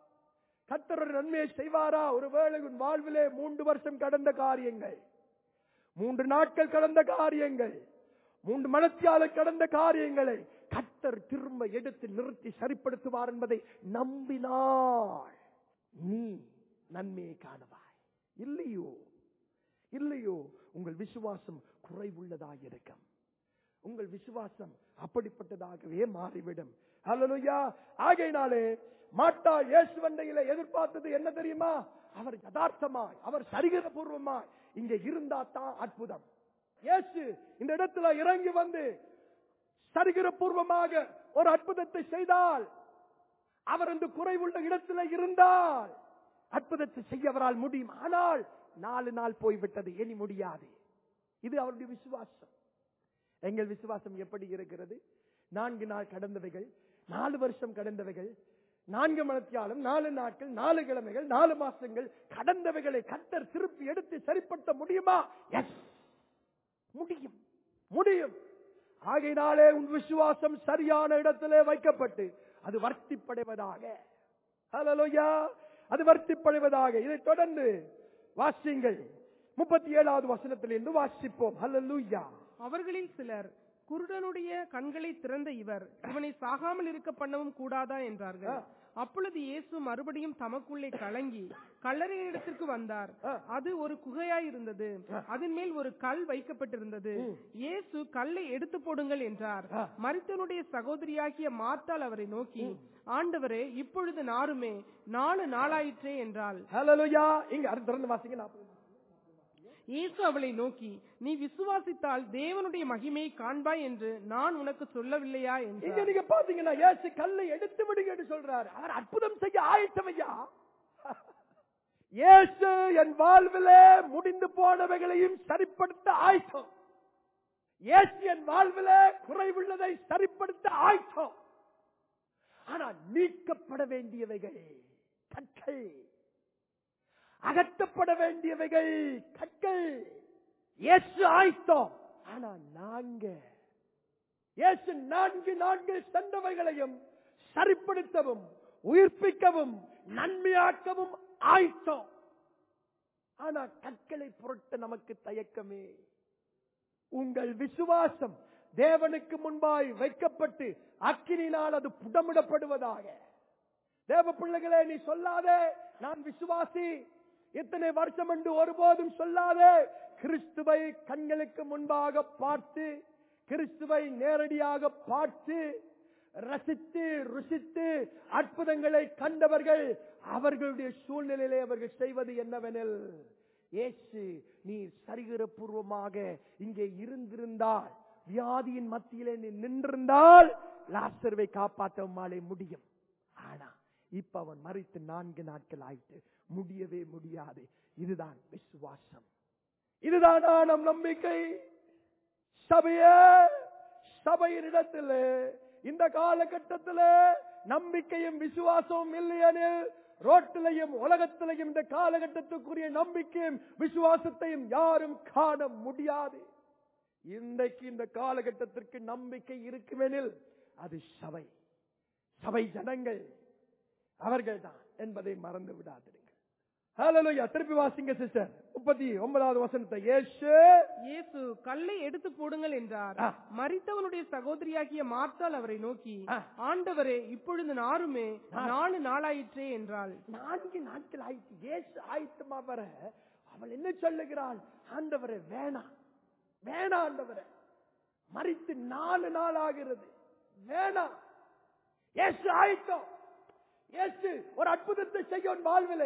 கத்தர் ஒரு நன்மையை செய்வாரா ஒருவேளை உன் வாழ்விலே மூன்று வருஷம் கடந்த காரியங்கள் மூன்று நாட்கள் கடந்த காரியங்கள் மூன்று மனத்தியால கடந்த காரியங்களை கத்தர் திரும்ப எடுத்து நிறுத்தி சரிப்படுத்துவார் என்பதை நம்பினாள் நீ நன்மையை காணுவாய் இல்லையோ இல்லையோ உங்கள் விசுவாசம் குறைவுள்ளதாக இருக்கும் உங்கள் விசுவாசம் அப்படிப்பட்டதாகவே மாறிவிடும் ஹalleluya ஆகையினாலே மாட்டா இயேசுவண்டையில எதிர்பார்த்தது என்ன தெரியுமா அவர் யதார்த்தமாய் அவர் சரிகரபூர்வமாய் இங்க இருந்தா தான் அற்புதம் இயேசு இந்த இடத்துல இறங்கி வந்து சரிகரபூர்வமாக ஒரு அற்புதத்தை செய்தால் அவர் அந்த குறைவுள்ள இடத்துல இருந்தால் அற்புதத்தை செய்ய அவரால் முடியும் ஆனால் நாலு நாள் போய்விட்டது இனி முடியாது இது அவருடைய விசுவாசம் எங்கள் விசுவாசம் எப்படி இருக்கிறது நான்கு நாள் கடந்தவைகள் நாலு வருஷம் கடந்தவைகள் நான்கு மணத்தியாலும் நாலு நாட்கள் நாலு கிழமைகள் நாலு மாசங்கள் கடந்தவைகளை கத்தர் திருப்பி எடுத்து சரிப்படுத்த முடியுமா எஸ் முடியும் முடியும் ஆகையினாலே உன் விசுவாசம் சரியான இடத்திலே வைக்கப்பட்டு அது வர்த்திப்படைவதாக ஹalleluya அது வர்த்திப்படைவதாக இதை தொடர்ந்து வாசியுங்கள் முப்பத்தி ஏழாவது வசனத்திலிருந்து வாசிப்போம் ஹalleluya அவர்களில் சிலர் குருடனுடைய கண்களை திறந்த இவர் இவனை சாகாமல் இருக்க பண்ணவும் கூடாதா என்றார்கள் அப்பொழுது இயேசு மறுபடியும் தமக்குள்ளே கலங்கி கல்லறையிடத்திற்கு வந்தார் அது ஒரு குகையாய் இருந்தது அதன் மேல் ஒரு கல் வைக்கப்பட்டிருந்தது இயேசு கல்லை எடுத்து போடுங்கள் என்றார் மரித்தனுடைய சகோதரியாகிய மார்த்தாள் அவரை நோக்கி ஆண்டவரே இப்பொழுது நாருமே நாலு நாளாயிற்றே என்றாள் ஹalleluya இங்க அடுத்து திறந்து வாசிங்க நாற்பது இயேசு அவளை நோக்கி நீ விசுவாசித்தால் தேவனுடைய மகிமையை காண்பாய் என்று நான் உனக்கு சொல்லவில்லையா இங்க என்றார் நீங்க பாத்தீங்கன்னா இயேசு கல்லை எடுத்து விடுங்க என்று சொல்றாரு அவர் அற்புதம் செய்ய ஆயத்தம் ஐயா இயேசு என் வாழ்விலே முடிந்து போனவைகளையும் சரிப்படுத்த ஆயத்தம் இயேசு என் வாழ்விலே குறைவுள்ளதை சரிப்படுத்த ஆயத்தம் ஆனா நீக்கப்பட வேண்டியவைகள் கற்கள் அகற்றப்பட வேண்டியவைகள் கற்கள் இயேசு ஆயத்தம் ஆனா நாங்க இயேசு நான்கு நான்கு சென்றவைகளையும் சரிப்படுத்தவும் உயிர்ப்பிக்கவும் நன்மையாக்கவும் ஆயத்தம் ஆனா கற்களை புரட்ட நமக்கு தயக்கமே உங்கள் விசுவாசம் தேவனுக்கு முன்பாய் வைக்கப்பட்டு அக்கினினால் அது புடமிடப்படுவதாக தேவ பிள்ளைகளே நீ சொல்லாதே நான் விசுவாசி இத்தனை வருஷம் என்று ஒருபோதும் சொல்லாதே கிறிஸ்துவை கண்களுக்கு முன்பாக பார்த்து கிறிஸ்துவை நேரடியாக பார்த்து ரசித்து ருசித்து அற்புதங்களை கண்டவர்கள் அவர்களுடைய சூழ்நிலையிலே அவர்கள் செய்வது என்னவெனில் இயேசு நீ சரிகரபூர்வமாக இங்கே இருந்திருந்தால் வியாதியின் மத்தியிலே நீ நின்றிருந்தால் லாசர்வை காப்பாற்ற உம்மாலே முடியும் ஆனா இப்ப அவன் மறித்து நான்கு நாட்கள் ஆயிட்டு முடியவே முடியாது இதுதான் விசுவாசம் இதுதானா நம் நம்பிக்கை சபையே சபையினிடத்தில் இந்த காலகட்டத்தில் நம்பிக்கையும் விசுவாசமும் இல்லையெனில் ரோட்டிலையும் உலகத்திலையும் இந்த காலகட்டத்துக்குரிய நம்பிக்கையும் விசுவாசத்தையும் யாரும் காண முடியாது இன்றைக்கு இந்த காலகட்டத்திற்கு நம்பிக்கை இருக்குமெனில் அது சபை சபை ஜனங்கள் அவர்கள்தான் என்பதை மறந்து விடாதீர்கள் ஹalleluya திருப்பி வாசிங்க சிஸ்டர் முப்பத்தி ஒன்பதாவது வசனத்தை இயேசு இயேசு கல்லை எடுத்து போடுங்கள் என்றார் ஆ. மரித்தவனுடைய சகோதரியாகிய மார்த்தாள் அவரை நோக்கி ஆ. ஆண்டவரே இப்பொழுது நாருமே நாலு நாளாயிற்றே என்றாள் நான்கு நாட்கள் ஆயிடுச்சு இயேசு ஆயத்தமா வர அவள் என்ன சொல்லுகிறாள் ஆண்டவரே வேணாம் வேணாம் ஆண்டவரே மறித்து நாலு நாள் ஆகிறது வேணாம் இயேசு ஆயத்தம் இயேசு ஒரு அற்புதத்தை செய்ய உன் வாழ்விலே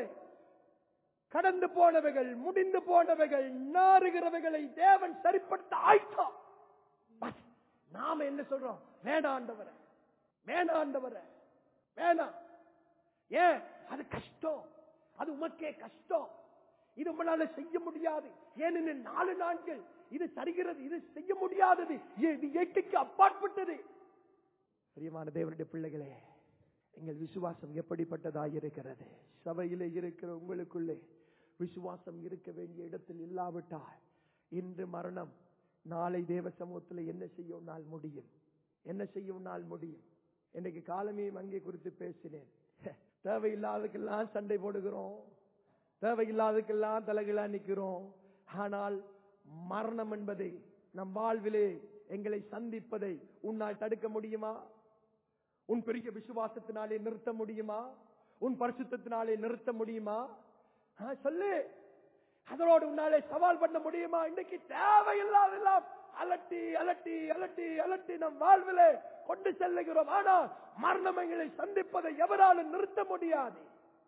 கடந்து போனவைகள் முடிந்து போனவைகள் நாறுகிறவைகளை தேவன் சரிப்படுத்த ஆயத்தம் பஸ், நாம என்ன சொல்றோம் வேணாம் ஆண்டவரே வேணாம் ஆண்டவரே வேணாம் ஏன் அது கஷ்டம் அது உமக்கே கஷ்டம் இது உங்களால செய்ய முடியாது ஏனெனில் நாலு நாட்கள் இது சரிகிறது இது செய்ய முடியாதது இது இயற்கைக்கு அப்பாற்பட்டது பிரியமான தேவனுடைய பிள்ளைகளே எங்கள் விசுவாசம் எப்படிப்பட்டதாக இருக்கிறது சபையிலே இருக்கிற உங்களுக்குள்ளே விசுவாசம் இருக்க வேண்டிய இடத்தில் இல்லாவிட்டால் இன்று மரணம் நாளை தேவ சமூகத்தில் என்ன செய்ய உன்னால் முடியும் என்ன செய்ய உன்னால் முடியும் இன்னைக்கு காலமையும் அங்கே குறித்து பேசினேன் தேவையில்லாததுக்கெல்லாம் சண்டை போடுகிறோம் தேவையில்லாததுக்கெல்லாம் தலைகளா நிக்கிறோம் ஆனால் மரணம் என்பதை நம் வாழ்விலே எங்களை சந்திப்பதை உன்னால் தடுக்க முடியுமா உன் பெரிய விசுவாசத்தினாலே நிறுத்த முடியுமா உன் பரிசுத்தத்தினாலே நிறுத்த முடியுமா ஆ, சொல்லு அதனோடு உன்னாலே சவால் பண்ண முடியுமா இன்னைக்கு தேவையில்லாதெல்லாம் அலட்டி அலட்டி அலட்டி அலட்டி நம் வாழ்விலே கொண்டு செல்லுகிறோம் ஆனால் மரணம் எங்களை சந்திப்பதை எவராலும் நிறுத்த முடியாது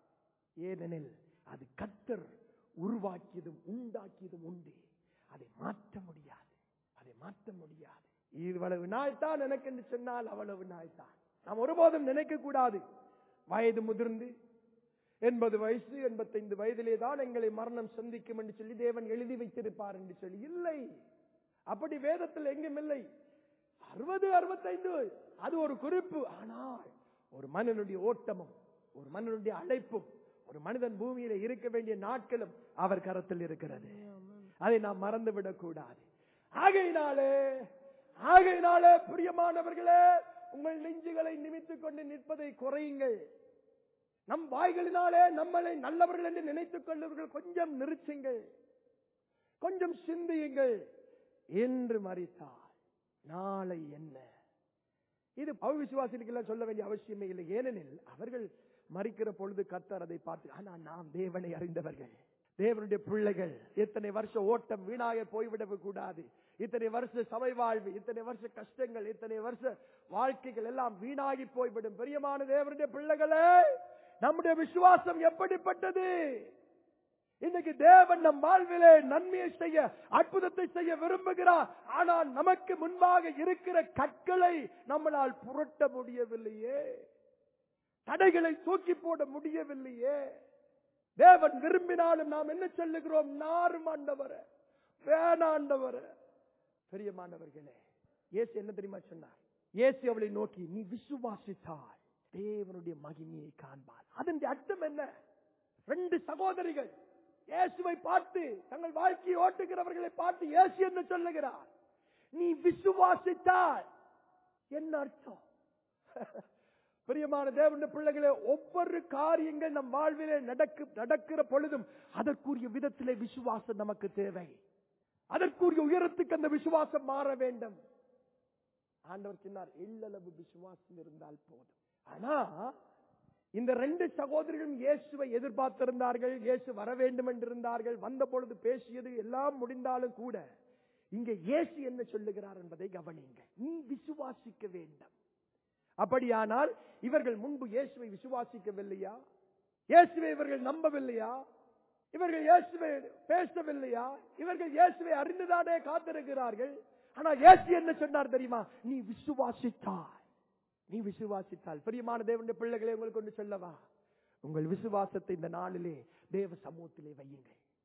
ஏனெனில் அது கத்தர் உருவாக்கியதும் உண்டாக்கியதும் உண்டு அதை மாற்ற முடியாது அதை மாற்ற முடியாது இவ்வளவு நாள் தான் எனக்கு என்று சொன்னால் அவ்வளவு நாள் தான் நாம் ஒருபோதும் நினைக்க கூடாது வயது முதிர்ந்து எண்பது வயசு எண்பத்தைந்து வயதிலே தான் எங்களை மரணம் சந்திக்கும் என்று சொல்லி தேவன் எழுதி வைத்திருப்பார் என்று சொல்லி இல்லை அப்படி வேதத்தில் எங்கும் இல்லை அறுபது அறுபத்தைந்து அது ஒரு குறிப்பு ஆனால் ஒரு மனிதனுடைய ஓட்டமும் ஒரு மனிதனுடைய அழைப்பும் ஒரு மனிதன் பூமியில இருக்க வேண்டிய நாட்களும் அவர் கரத்தில் இருக்கிறது அதை நாம் மறந்து விடக் கூடாது ஆகையினாலே ஆகையினாலே பிரியமானவர்களே உங்கள் நெஞ்சுகளை நிமித்துக் கொண்டு நிற்பதை குறையுங்கள் நம் வாய்களினாலே நம்மளை நல்லவர்கள் என்று நினைத்துக் கொள்ளுவர்கள் கொஞ்சம் நிறுத்துங்கள் கொஞ்சம் சிந்தியுங்கள் என்று மறித்தால் நாளை என்ன இது அவிசுவாசிகளுக்கெல்லாம் சொல்ல வேண்டிய அவசியமே இல்லை ஏனெனில் அவர்கள் மறிக்கிற பொழுது கத்தர் அதை பார்த்து ஆனா நாம் தேவனை அறிந்தவர்கள் தேவனுடைய பிள்ளைகள் இத்தனை வருஷ ஓட்டம் வீணாக போய்விடக் கூடாது இத்தனை வருஷ சபை வாழ்வு இத்தனை வருஷ கஷ்டங்கள் இத்தனை வருஷ வாழ்க்கைகள் எல்லாம் வீணாகி போய்விடும் பிரியமான தேவனுடைய பிள்ளைகளே நம்முடைய விசுவாசம் எப்படிப்பட்டது இன்னைக்கு தேவன் நம் வாழ்விலே நன்மையை செய்ய அற்புதத்தை செய்ய விரும்புகிறார் ஆனால் நமக்கு முன்பாக இருக்கிற கற்களை நம்மளால் புரட்ட முடியவில்லையே தடைகளை தூக்கி போட முடியவில்லையே தேவன் விரும்பினாலும் நாம் என்ன சொல்லுகிறோம் நாரும் ஆண்டவர வேணாண்டவர பெரியமானவர்களே இயேசு என்ன தெரியுமா சொன்னார் இயேசு அவளை நோக்கி நீ விசுவாசித்தால் தேவனுடைய மகிமையை காண்பார் அதன் அர்த்தம் என்ன ரெண்டு சகோதரிகள் இயேசுவை பார்த்து தங்கள் வாழ்க்கையை ஓட்டுகிறவர்களை பார்த்து இயேசு என்ன சொல்லுகிறார் நீ விசுவாசித்தால் என்ன அர்த்தம் பிரியமான தேவனுடைய பிள்ளைகளே ஒவ்வொரு காரியங்கள் நம் வாழ்விலே நடக்கு நடக்கிற பொழுதும் அதற்குரிய விதத்திலே விசுவாசம் நமக்கு தேவை அதற்குரிய உயரத்துக்கு அந்த விசுவாசம் மாற வேண்டும் ஆண்டவர் சொன்னார் எள்ளளவு விசுவாசம் இருந்தால் போதும் ஆனா இந்த ரெண்டு சகோதரிகளும் இயேசுவை எதிர்பார்த்திருந்தார்கள் இயேசு வர வேண்டும் என்றிருந்தார்கள் வந்த பொழுது பேசியது எல்லாம் முடிந்தாலும் கூட இங்க இயேசு என்ன சொல்லுகிறார் என்பதை கவனிங்க நீ விசுவாசிக்க வேண்டும் அப்படியானால் இவர்கள் முன்பு இயேசுவை விசுவாசிக்கவில்லையா இயேசுவை இவர்கள் நம்பவில்லையா இவர்கள் இயேசுவை பேசவில்லையா இவர்கள் இயேசுவை அறிந்துதானே காத்திருக்கிறார்கள் ஆனா இயேசு என்ன சொன்னார் தெரியுமா நீ விசுவாசித்தாய் நீ விசுவாசித்தால் பிரியமான தேவனுடைய பிள்ளைகளை உங்களுக்கு ஒன்று சொல்லவா உங்கள் விசுவாசத்தை இந்த நாளிலே தேவ சமூகத்திலே வையுங்கள்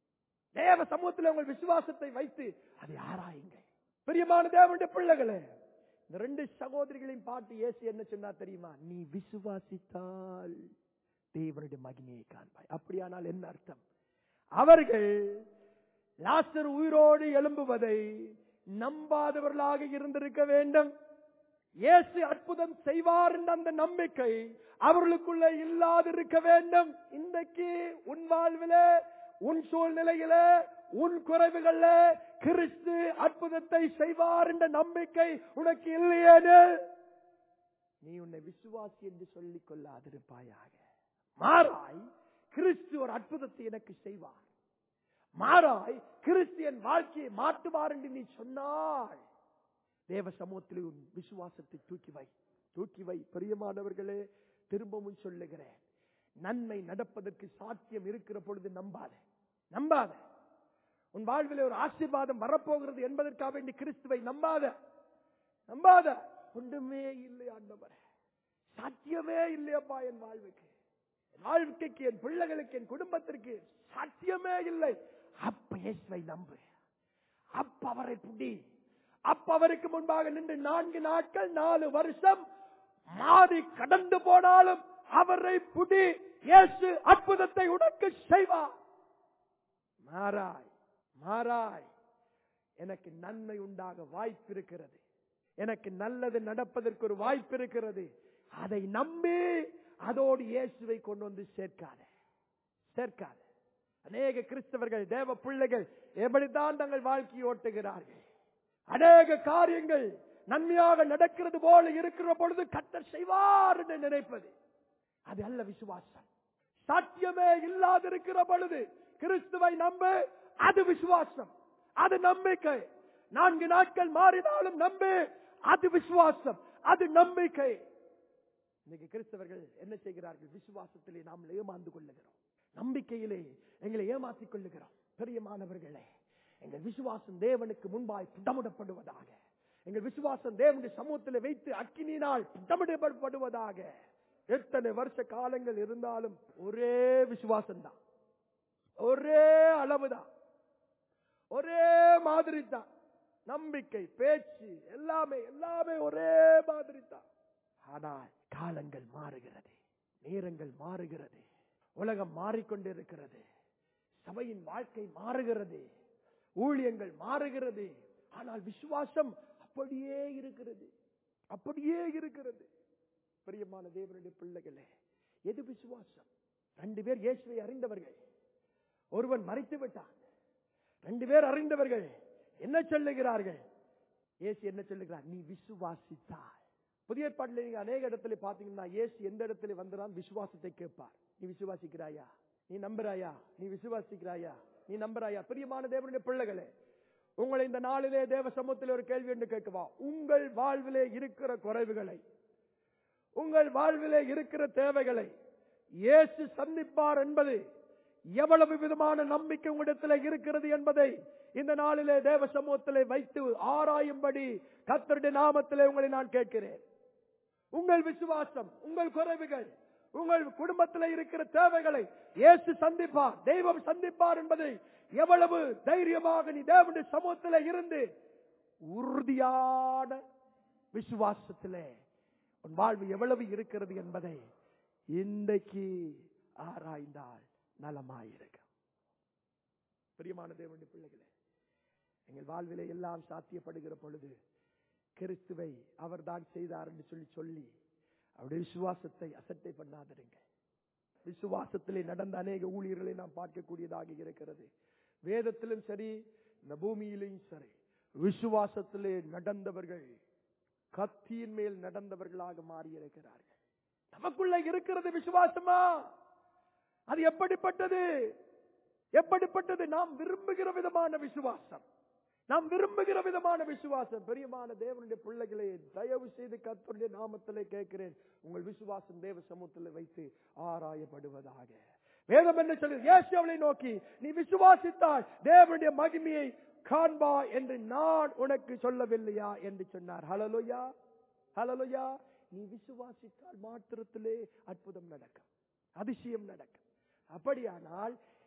தேவ சமூகத்தில் உங்கள் விசுவாசத்தை வைத்து அதை ஆராயுங்க பிரியமான தேவனுடைய பிள்ளைகளே இந்த ரெண்டு சகோதரிகளையும் பாட்டு இயேசு என்ன சொன்னா தெரியுமா நீ விசுவாசித்தால் தேவனுடைய மகிமையை காண்பாய் அப்படியானால் என்ன அர்த்தம் அவர்கள் லாசர் உயிரோடு எழும்புவதை நம்பாதவர்களாக இருந்திருக்க வேண்டும் இயேசு அற்புதம் செய்வார் என்ற அந்த நம்பிக்கை அவர்களுக்குள்ள இல்லாதிருக்க வேண்டும் இன்றைக்கு உன் வாழ்விலே உன் சூழ்நிலையிலே உன் குறைவுகள்ல கிறிஸ்து அற்புதத்தை செய்வார் என்ற நம்பிக்கை உனக்கு இல்லையேனு நீ உன்னை விசுவாசி என்று சொல்லிக் கொள்ளாதிருப்பாயாக மாறாய் கிறிஸ்து ஒரு அற்புதத்தை எனக்கு செய்வார் மாறாய் கிறிஸ்தியன் வாழ்க்கையை மாற்றுவார் என்று நீ சொன்னாய் தேவ சமூகத்தில் உன் விசுவாசத்தை தூக்கி வை தூக்கி வை பிரியமானவர்களே திரும்பவும் சொல்லுகிறேன் நன்மை நடப்பதற்கு சாத்தியம் இருக்கிற பொழுது நம்பாத நம்பாத உன் வாழ்வில் ஒரு ஆசீர்வாதம் வரப்போகிறது என்பதற்காக வேண்டி கிறிஸ்துவை நம்பாத நம்பாத ஒன்றுமே இல்லை ஆண்டவரே சாத்தியமே இல்லையப்பா என் வாழ்வுக்கு என் வாழ்க்கைக்கு என் பிள்ளைகளுக்கு என் குடும்பத்திற்கு சாத்தியமே இல்லை அப்ப இயேசுவை நம்பு அப்ப அவரை புடி அப்ப அவருக்கு முன்பாக நின்று நான்கு நாட்கள் நாலு வருஷம் மாறி கடந்து போனாலும் அவரை புடி இயேசு அற்புதத்தை உனக்கு செய்வார் மாறாய் மாறாய் எனக்கு நன்மை உண்டாக வாய்ப்பு இருக்கிறது எனக்கு நல்லது நடப்பதற்கு ஒரு வாய்ப்பு இருக்கிறது அதை நம்பி அதோடு இயேசுவை கொண்டு வந்து சேர்க்காத சேர்க்காத அநேக கிறிஸ்தவர்கள் தேவ பிள்ளைகள் எப்படித்தான் தங்கள் வாழ்க்கையை ஓட்டுகிறார்கள் அநேக காரியங்கள் நன்மையாக நடக்கிறது போல இருக்கிற பொழுது கத்தர் செய்வார் என்று நினைப்பது அது அல்ல விசுவாசம் சாத்தியமே இல்லாதிருக்கிற பொழுது கிறிஸ்துவை நம்பு அது விசுவாசம் அது நம்பிக்கை நான்கு நாட்கள் மாறினாலும் நம்பு அது விசுவாசம் அது நம்பிக்கை இன்னைக்கு கிறிஸ்தவர்கள் என்ன செய்கிறார்கள் விசுவாசத்திலே நாம் ஏமாந்து கொள்ளுகிறோம் நம்பிக்கையிலே எங்களை ஏமாற்றிக் கொள்ளுகிறோம் பெரியமானவர்களே எங்கள் விசுவாசம் தேவனுக்கு முன்பாய் புடமிடப்படுவதாக எங்கள் விசுவாசம் தேவனுடைய சமூகத்தில் வைத்து அக்கினினால் புடமிடப்படுவதாக எத்தனை வருஷ காலங்கள் இருந்தாலும் ஒரே விசுவாசம் தான் ஒரே அளவுதான் ஒரே மாதிரி தான் நம்பிக்கை பேச்சு எல்லாமே எல்லாமே ஒரே மாதிரி தான் ஆனால் காலங்கள் மாறுகிறது நேரங்கள் மாறுகிறது உலகம் மாறிக்கொண்டிருக்கிறது சபையின் வாழ்க்கை மாறுகிறது ஊழியங்கள் மாறுகிறது ஆனால் விசுவாசம் அப்படியே இருக்கிறது அப்படியே இருக்கிறது பிரியமான தேவனுடைய பிள்ளைகளே எது விசுவாசம் ரெண்டு பேர் இயேசுவை அறிந்தவர்கள் ஒருவன் மறைத்து விட்டான் ரெண்டு பேர் அறிந்தவர்கள் என்ன சொல்லுகிறார்கள் இயேசு என்ன சொல்லுகிறார் நீ விசுவாசித்தால் புதிய ஏற்பாட்டில் நீங்க அநேக இடத்துல பாத்தீங்கன்னா இயேசு எந்த இடத்துல வந்தான் விசுவாசத்தை கேட்பார் நீ விசுவாசிக்கிறாயா நீ நம்புறாயா நீ விசுவாசிக்கிறாயா நீ நம்புறாயா பிரியமான தேவனுடைய பிள்ளைகளே உங்களை இந்த நாளிலே தேவ சமூகத்தில் ஒரு கேள்வி என்று கேட்கவா உங்கள் வாழ்விலே இருக்கிற குறைவுகளை உங்கள் வாழ்விலே இருக்கிற தேவைகளை இயேசு சந்திப்பார் என்பது எவ்வளவு விதமான நம்பிக்கை உங்களிடத்தில் இருக்கிறது என்பதை இந்த நாளிலே தேவ சமூகத்திலே வைத்து ஆராயும்படி கத்தருடைய நாமத்திலே உங்களை நான் கேட்கிறேன் உங்கள் விசுவாசம் உங்கள் குறைவுகள் உங்கள் குடும்பத்தில் இருக்கிற தேவைகளை இயேசு சந்திப்பார் தெய்வம் சந்திப்பார் என்பதை எவ்வளவு தைரியமாக நீ தேவனுடைய சமூகத்தில் இருந்து உறுதியான விசுவாசத்திலே உன் வாழ்வு எவ்வளவு இருக்கிறது என்பதை இன்றைக்கு ஆராய்ந்தால் நலமாயிருக்கும் பிரியமான தேவனுடைய பிள்ளைகளே எங்கள் வாழ்விலே எல்லாம் சாத்தியப்படுகிற பொழுது கிறிஸ்துவை அவர்தான் செய்தார் என்று சொல்லி சொல்லி அவருடைய விசுவாசத்தை அசட்டை பண்ணாதிருங்க விசுவாசத்திலே நடந்த அநேக ஊழியர்களை நாம் பார்க்கக்கூடியதாக இருக்கிறது வேதத்திலும் சரி இந்த பூமியிலும் சரி விசுவாசத்திலே நடந்தவர்கள் கத்தியின் மேல் நடந்தவர்களாக மாறியிருக்கிறார்கள் நமக்குள்ள இருக்கிறது விசுவாசமா அது எப்படிப்பட்டது எப்படிப்பட்டது நாம் விரும்புகிற விதமான விசுவாசம் நாம் விரும்புகிற விதமான விசுவாசம் பெரியமான தேவனுடைய பிள்ளைகளே தயவு செய்து கத்தருடைய நாமத்திலே கேட்கிறேன் உங்கள் விசுவாசம் தேவ சமூகத்தில் வைத்து ஆராயப்படுவதாக வேதம் என்ன சொல்லு இயேசுவை நோக்கி நீ விசுவாசித்தால் தேவனுடைய மகிமையை காண்பா என்று நான் உனக்கு சொல்லவில்லையா என்று சொன்னார் ஹலலுயா ஹலலுயா நீ விசுவாசித்தால் மாத்திரத்திலே அற்புதம் நடக்கும் அதிசயம் நடக்கும் அப்படியானால்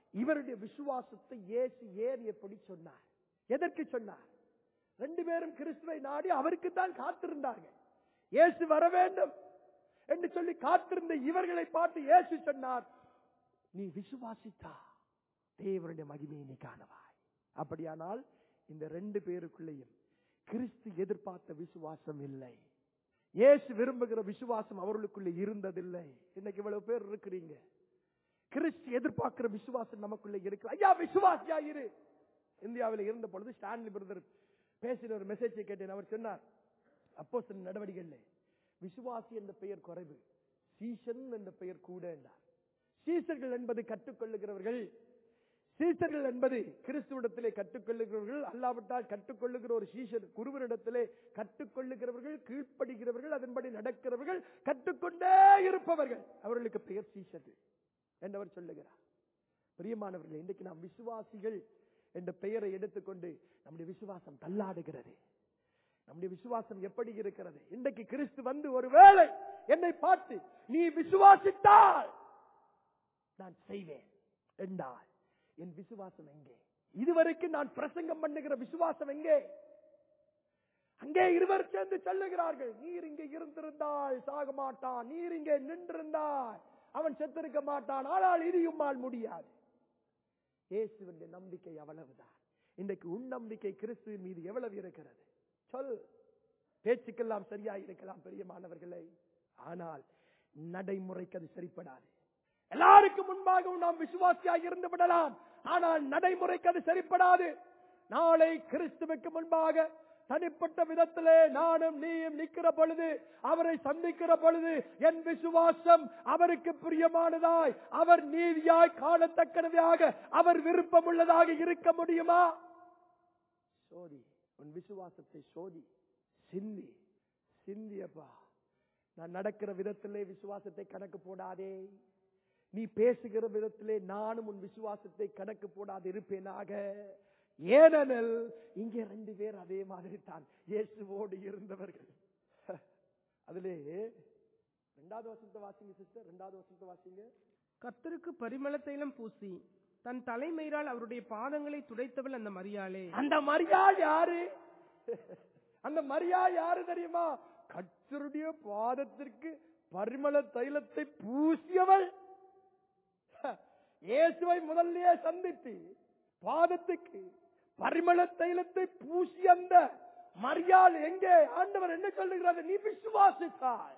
இவருடைய விசுவாசத்தை இயேசு ஏன் எப்படி சொன்னார் எதற்கு சொன்னார் ரெண்டு பேரும் கிறிஸ்துவை நாடி அவருக்கு தான் காத்திருந்தார்கள் இயேசு வர வேண்டும் என்று சொல்லி காத்திருந்த இவர்களை பார்த்து இயேசு சொன்னார் நீ விசுவாசித்தா தேவனுடைய மகிமையை நீ காணவாய் அப்படியானால் இந்த ரெண்டு பேருக்குள்ளேயும் கிறிஸ்து எதிர்பார்த்த விசுவாசம் இல்லை இயேசு விரும்புகிற விசுவாசம் அவர்களுக்குள்ள இருந்ததில்லை இன்னைக்கு இவ்வளவு பேர் இருக்கிறீங்க கிறிஸ்து எதிர்பார்க்கிற விசுவாசம் நமக்குள்ள இருக்கு ஐயா விசுவாசியா இரு இந்தியாவில் இருந்த பொழுது ஸ்டான்லி பிரதர் பேசின ஒரு மெசேஜை கேட்டேன் அவர் சொன்னார் அப்போ சில நடவடிக்கைகள் விசுவாசி என்ற பெயர் குறைவு சீசன் என்ற பெயர் கூட என்றார் சீசர்கள் என்பது கற்றுக்கொள்ளுகிறவர்கள் சீசர்கள் என்பது கிறிஸ்துவிடத்திலே கற்றுக்கொள்ளுகிறவர்கள் அல்லாவிட்டால் கற்றுக்கொள்ளுகிற ஒரு சீசர் குருவரிடத்திலே கற்றுக்கொள்ளுகிறவர்கள் கீழ்ப்படுகிறவர்கள் அதன்படி நடக்கிறவர்கள் கற்றுக்கொண்டே இருப்பவர்கள் அவர்களுக்கு பெயர் சீசர்கள் என்றவர் சொல்லுகிறார் பிரியமானவர்களே இன்றைக்கு நாம் விசுவாசிகள் என்ற பெயரை எடுத்துக்கொண்டு நம்முடைய விசுவாசம் தள்ளாடுகிறது நம்முடைய விசுவாசம் எப்படி இருக்கிறது இன்றைக்கு கிறிஸ்து வந்து ஒருவேளை என்னை பார்த்து நீ விசுவாசித்தால் நான் செய்வேன் என்றால் என் விசுவாசம் எங்கே இதுவரைக்கும் நான் பிரசங்கம் பண்ணுகிற விசுவாசம் எங்கே அங்கே இருவர் சேர்ந்து சொல்லுகிறார்கள் நீர் இங்கே இருந்திருந்தால் சாக மாட்டான் நீர் இங்கே நின்றிருந்தால் அவன் செத்திருக்க மாட்டான் ஆனால் இனியும்மால் முடியாது இயேசுவின் நம்பிக்கை அவ்வளவுதான் இன்றைக்கு உன் நம்பிக்கை கிறிஸ்துவின் மீது எவ்வளவு இருக்கிறது சொல் பேச்சுக்கெல்லாம் சரியா இருக்கலாம் பெரியமானவர்களே ஆனால் நடைமுறைக்கு அது சரிப்படாது எல்லாருக்கும் முன்பாகவும் நாம் விசுவாசியாக இருந்து விடலாம் ஆனால் நடைமுறைக்கு அது சரிப்படாது நாளை கிறிஸ்துவுக்கு முன்பாக தனிப்பட்ட விதத்திலே நானும் நீயும் நிற்கிற பொழுது அவரை சந்திக்கிற பொழுது என் விசுவாசம் அவருக்கு பிரியமானதாய் அவர் நீதியாய் காணத்தக்கனதாக அவர் விருப்பம் உள்ளதாக இருக்க முடியுமா சோதி உன் விசுவாசத்தை சோதி சிந்தி சிந்தியப்பா நான் நடக்கிற விதத்திலே விசுவாசத்தை கணக்கு போடாதே நீ பேசுகிற விதத்திலே நானும் உன் விசுவாசத்தை கணக்கு போடாது இருப்பேனாக ஏனெனில் இங்கே ரெண்டு பேர் அதே மாதிரி தான் இயேசுவோடு இருந்தவர்கள் அதிலே ரெண்டாவது வசனத்தை வாசிங்க சிஸ்டர் ரெண்டாவது வசனத்தை வாசிங்க கர்த்தருக்கு பரிமள தைலம் பூசி தன் தலைமயிரால் அவருடைய பாதங்களை துடைத்தவள் அந்த மரியாளே அந்த மரியாள் யாரு அந்த மரியாள் யாரு தெரியுமா கர்த்தருடைய பாதத்திற்கு பரிமள தைலத்தை பூசியவள் இயேசுவை முதல்லயே சந்தித்து பாதத்துக்கு பரிமள தைலத்தை பூசி அந்த மரியாள் எங்கே ஆண்டவர் என்ன சொல்லுகிறார் நீ விசுவாசித்தாய்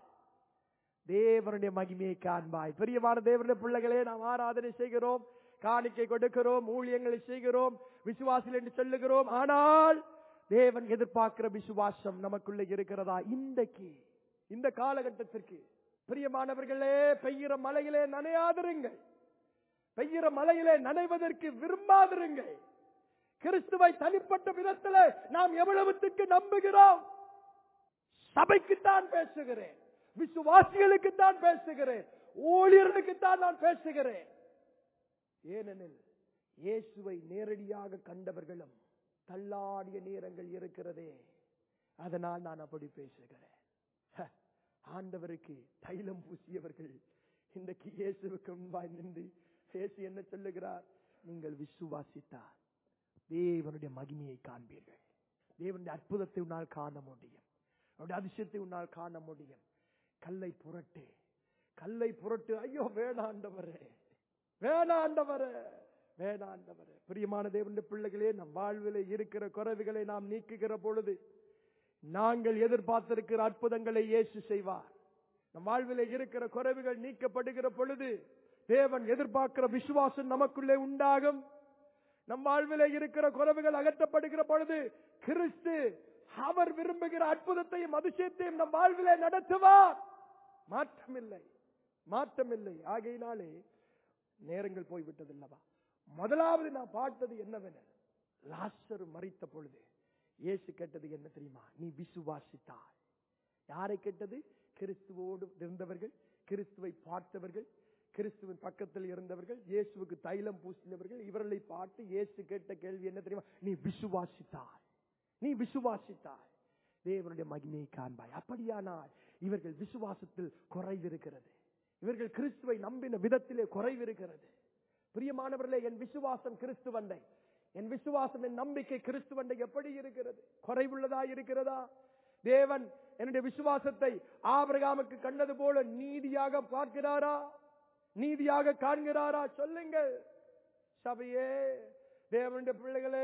தேவனுடைய மகிமையை காண்பாய் பிரியமான தேவனுடைய பிள்ளைகளே நாம் ஆராதனை செய்கிறோம் காணிக்கை கொடுக்கிறோம் ஊழியங்களை செய்கிறோம் விசுவாசிகள் என்று சொல்லுகிறோம் ஆனால் தேவன் எதிர்பார்க்கிற விசுவாசம் நமக்குள்ள இருக்கிறதா இன்றைக்கு இந்த காலகட்டத்திற்கு பிரியமானவர்களே பெய்கிற மலையிலே நனையாதிருங்கள் பெய்கிற மலையிலே நனைவதற்கு விரும்பாதிருங்கள் கிறிஸ்துவை தனிப்பட்ட விதத்திலே நாம் எவ்வளவுத்துக்கு நம்புகிறோம் சபைக்குத்தான் பேசுகிறேன் விசுவாசிகளுக்குத்தான் பேசுகிறேன் ஊழியர்களுக்குத்தான் நான் பேசுகிறேன் ஏனெனில் இயேசுவை நேரடியாக கண்டவர்களும் தள்ளாடிய நேரங்கள் இருக்கிறதே அதனால் நான் அப்படி பேசுகிறேன் ஹ, ஆண்டவருக்கு தைலம் பூசியவர்கள் இன்றைக்கு இயேசுவுக்கு முன்பாய் நின்று இயேசு என்ன சொல்லுகிறார் நீங்கள் விசுவாசித்தார் தேவனுடைய மகிமையை காண்பீர்கள் தேவனுடைய அற்புதத்தை உன்னால் காண முடியும் அவருடைய அதிசயத்தை உன்னால் காண முடியும் கல்லை புரட்டு கல்லை புரட்டு ஐயோ வேணாண்டவரே வேணாண்டவரே வேணாண்டவரே பிரியமான தேவனுடைய பிள்ளைகளே நம் வாழ்விலே இருக்கிற குறைவுகளை நாம் நீக்குகிற பொழுது நாங்கள் எதிர்பார்த்திருக்கிற அற்புதங்களை இயேசு செய்வார் நம் வாழ்விலே இருக்கிற குறைவுகள் நீக்கப்படுகிற பொழுது தேவன் எதிர்பார்க்கிற விசுவாசம் நமக்குள்ளே உண்டாகும் நம் வாழ்விலே இருக்கிற குறைவுகள் அகற்றப்படுகிற பொழுது கிறிஸ்து அவர் விரும்புகிற அற்புதத்தையும் அதிசயத்தையும் நம் வாழ்விலே நடத்துவார் மாற்றமில்லை மாற்றமில்லை ஆகையினாலே நேரங்கள் போய்விட்டதில்லவா முதலாவது நான் பார்த்தது என்னவென லாசரு மறித்த பொழுது இயேசு கேட்டது என்ன தெரியுமா நீ விசுவாசித்தாய் யாரை கேட்டது கிறிஸ்துவோடு இருந்தவர்கள் கிறிஸ்துவை பார்த்தவர்கள் கிறிஸ்துவின் பக்கத்தில் இருந்தவர்கள் இயேசுவுக்கு தைலம் பூசினவர்கள் இவர்களை பார்த்து இயேசு கேட்ட கேள்வி என்ன தெரியுமா நீ விசுவாசித்தாய் நீ விசுவாசித்தாய் தேவனுடைய மகிமையை காண்பாய் அப்படியானால் இவர்கள் விசுவாசத்தில் குறைவிருக்கிறது இவர்கள் கிறிஸ்துவை நம்பின விதத்திலே குறைவிருக்கிறது பிரியமானவர்களே என் விசுவாசம் கிறிஸ்துவண்டை என் விசுவாசம் என் நம்பிக்கை கிறிஸ்துவண்டை எப்படி இருக்கிறது குறைவுள்ளதா இருக்கிறதா தேவன் என்னுடைய விசுவாசத்தை ஆபிரகாமுக்கு கண்டது போல நீதியாக பார்க்கிறாரா நீதியாக காண்கிறாரா சொல்லுங்கள் சபையே தேவனுடைய பிள்ளைகளே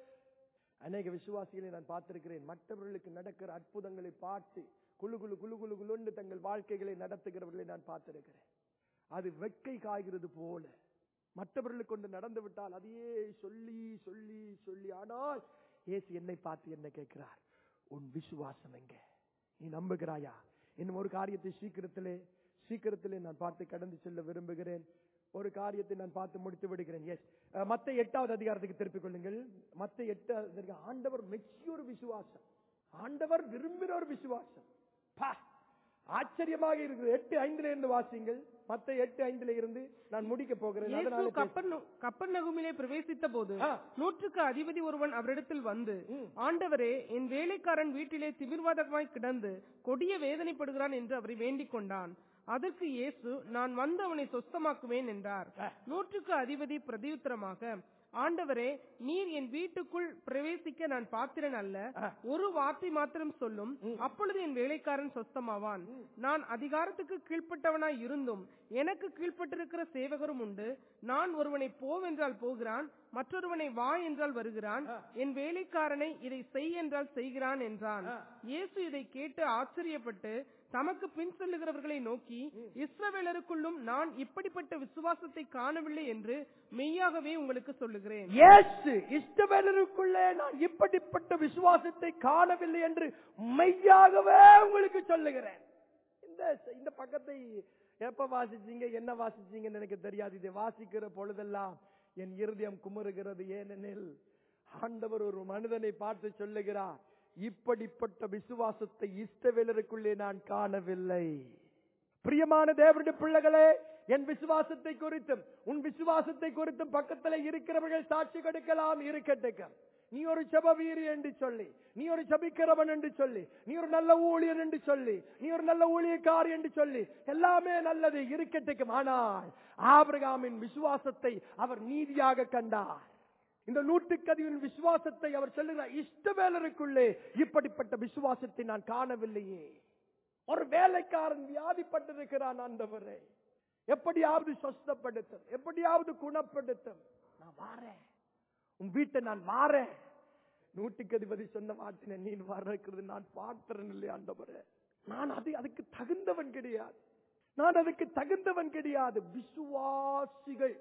அநேக விசுவாசிகளை நான் பார்த்திருக்கிறேன் மற்றவர்களுக்கு நடக்கிற அற்புதங்களை பார்த்து குழு குழு குழு குழு குழுன்னு தங்கள் வாழ்க்கைகளை நடத்துகிறவர்களை நான் பார்த்திருக்கிறேன் அது வெட்கை காய்கிறது போல மற்றவர்களுக்கு கொண்டு நடந்து விட்டால் அதையே சொல்லி சொல்லி சொல்லி ஆனால் இயேசு என்னை பார்த்து என்ன கேட்கிறார் உன் விசுவாசம் எங்க நீ நம்புகிறாயா இன்னும் ஒரு காரியத்தை சீக்கிரத்திலே சீக்கிரத்திலே நான் பார்த்து கடந்து செல்ல விரும்புகிறேன் ஒரு காரியத்தை நான் பார்த்து முடித்து விடுகிறேன் எஸ் மத்த எட்டாவது அதிகாரத்துக்கு திருப்பிக் கொள்ளுங்கள் மத்த எட்டாவது அதிகாரம். ஆண்டவர் மெச்சிய ஒரு விசுவாசம் ஆண்டவர் விரும்பின ஒரு விசுவாசம் பா, ஆச்சரியமாக இருக்குது எட்டு ஐந்துல இருந்து வாசிங்கள் மத்த எட்டு ஐந்துல இருந்து நான் முடிக்க போகிறேன் இயேசு அதனால பேச- கப்பர்நு- கப்பர்நகுமிலே பிரவேசித்த போது ஆ. நூற்றுக்கு அதிபதி ஒருவன் அவரிடத்தில் வந்து ம். ஆண்டவரே என் வேலைக்காரன் வீட்டிலே திமிர்வாதமாய் கிடந்து கொடிய வேதனைப்படுகிறான் என்று அவரை வேண்டிக் கொண்டான் அதற்கு இயேசு நான் வந்து அவனை சொஸ்தமாக்குவேன் என்றார் ஆ. நூற்றுக்கு அதிபதி பிரதியுத்தரமாக ஆண்டவரே நீர் என் வீட்டுக்குள் பிரவேசிக்க நான் பாத்திரன் அல்ல ஆ. ஒரு வார்த்தை மாத்திரம் சொல்லும் அப்பொழுது என் வேலைக்காரன் சொஸ்தமாவான் நான் அதிகாரத்துக்கு கீழ்ப்பட்டவனாய் இருந்தும் எனக்கு கீழ்ப்பட்டிருக்கிற சேவகரும் உண்டு நான் ஒருவனை போவென்றால் போகிறான் மற்றொருவனை வா என்றால் வருகிறான் என் வேலைக்காரனை இதை செய் என்றால் செய்கிறான் என்றான் இயேசு இதை கேட்டு ஆச்சரியப்பட்டு தமக்கு பின் செல்லுகிறவர்களை நோக்கி இஸ்ரவேலருக்குள்ளும் நான் இப்படிப்பட்ட விசுவாசத்தை காணவில்லை என்று மெய்யாகவே உங்களுக்கு சொல்லுகிறேன் இயேசு இஷ்டவேலருக்குள்ளே நான் இப்படிப்பட்ட விசுவாசத்தை காணவில்லை என்று மெய்யாகவே உங்களுக்கு சொல்லுகிறேன் இந்த இந்த பக்கத்தை எப்ப வாசிச்சீங்க என்ன வாசிச்சீங்கன்னு எனக்கு தெரியாது இதை வாசிக்கிற பொழுதெல்லாம் என் இருதயம் குமுறுகிறது ஏனெனில் ஆண்டவர் ஒரு மனிதனை பார்த்து சொல்லுகிறார் இப்படிப்பட்ட விசுவாசத்தை இஷ்டவேலருக்குள்ளே நான் காணவில்லை பிரியமான தேவனுடைய பிள்ளைகளே என் விசுவாசத்தை குறித்தும் உன் விசுவாசத்தை குறித்தும் பக்கத்துல இருக்கிறவர்கள் சாட்சி கொடுக்கலாம் இருக்கட்டும் நீ ஒரு செப வீரி என்று சொல்லி நீ ஒரு செபிக்கிறவன் என்று சொல்லி நீ ஒரு நல்ல ஊழியன் என்று சொல்லி நீ ஒரு நல்ல ஊழியக்காரி என்று சொல்லி எல்லாமே நல்லது இருக்கட்டும் ஆனால் ஆபிரகாமின் விசுவாசத்தை அவர் நீதியாக கண்டார் இந்த நூற்றுக்கதிவின் விசுவாசத்தை அவர் சொல்லுகிறார் இஷ்டவேலருக்குள்ளே இப்படிப்பட்ட விசுவாசத்தை நான் காணவில்லையே ஒரு வேலைக்காரன் வியாதிப்பட்டிருக்கிறான் ஆண்டவரே எப்படியாவது சொஸ்தப்படுத்தும் எப்படியாவது குணப்படுத்தும் நான் வாரேன் உன் வீட்டை நான் வாரேன் நூற்றுக்கு அதிபதி சொன்ன வார்த்தை நீ வர்றது நான் பார்க்கிறேன் இல்லையா ஆண்டவரே நான் அது அதுக்கு தகுந்தவன் கிடையாது நான் அதுக்கு தகுந்தவன் கிடையாது விசுவாசிகள்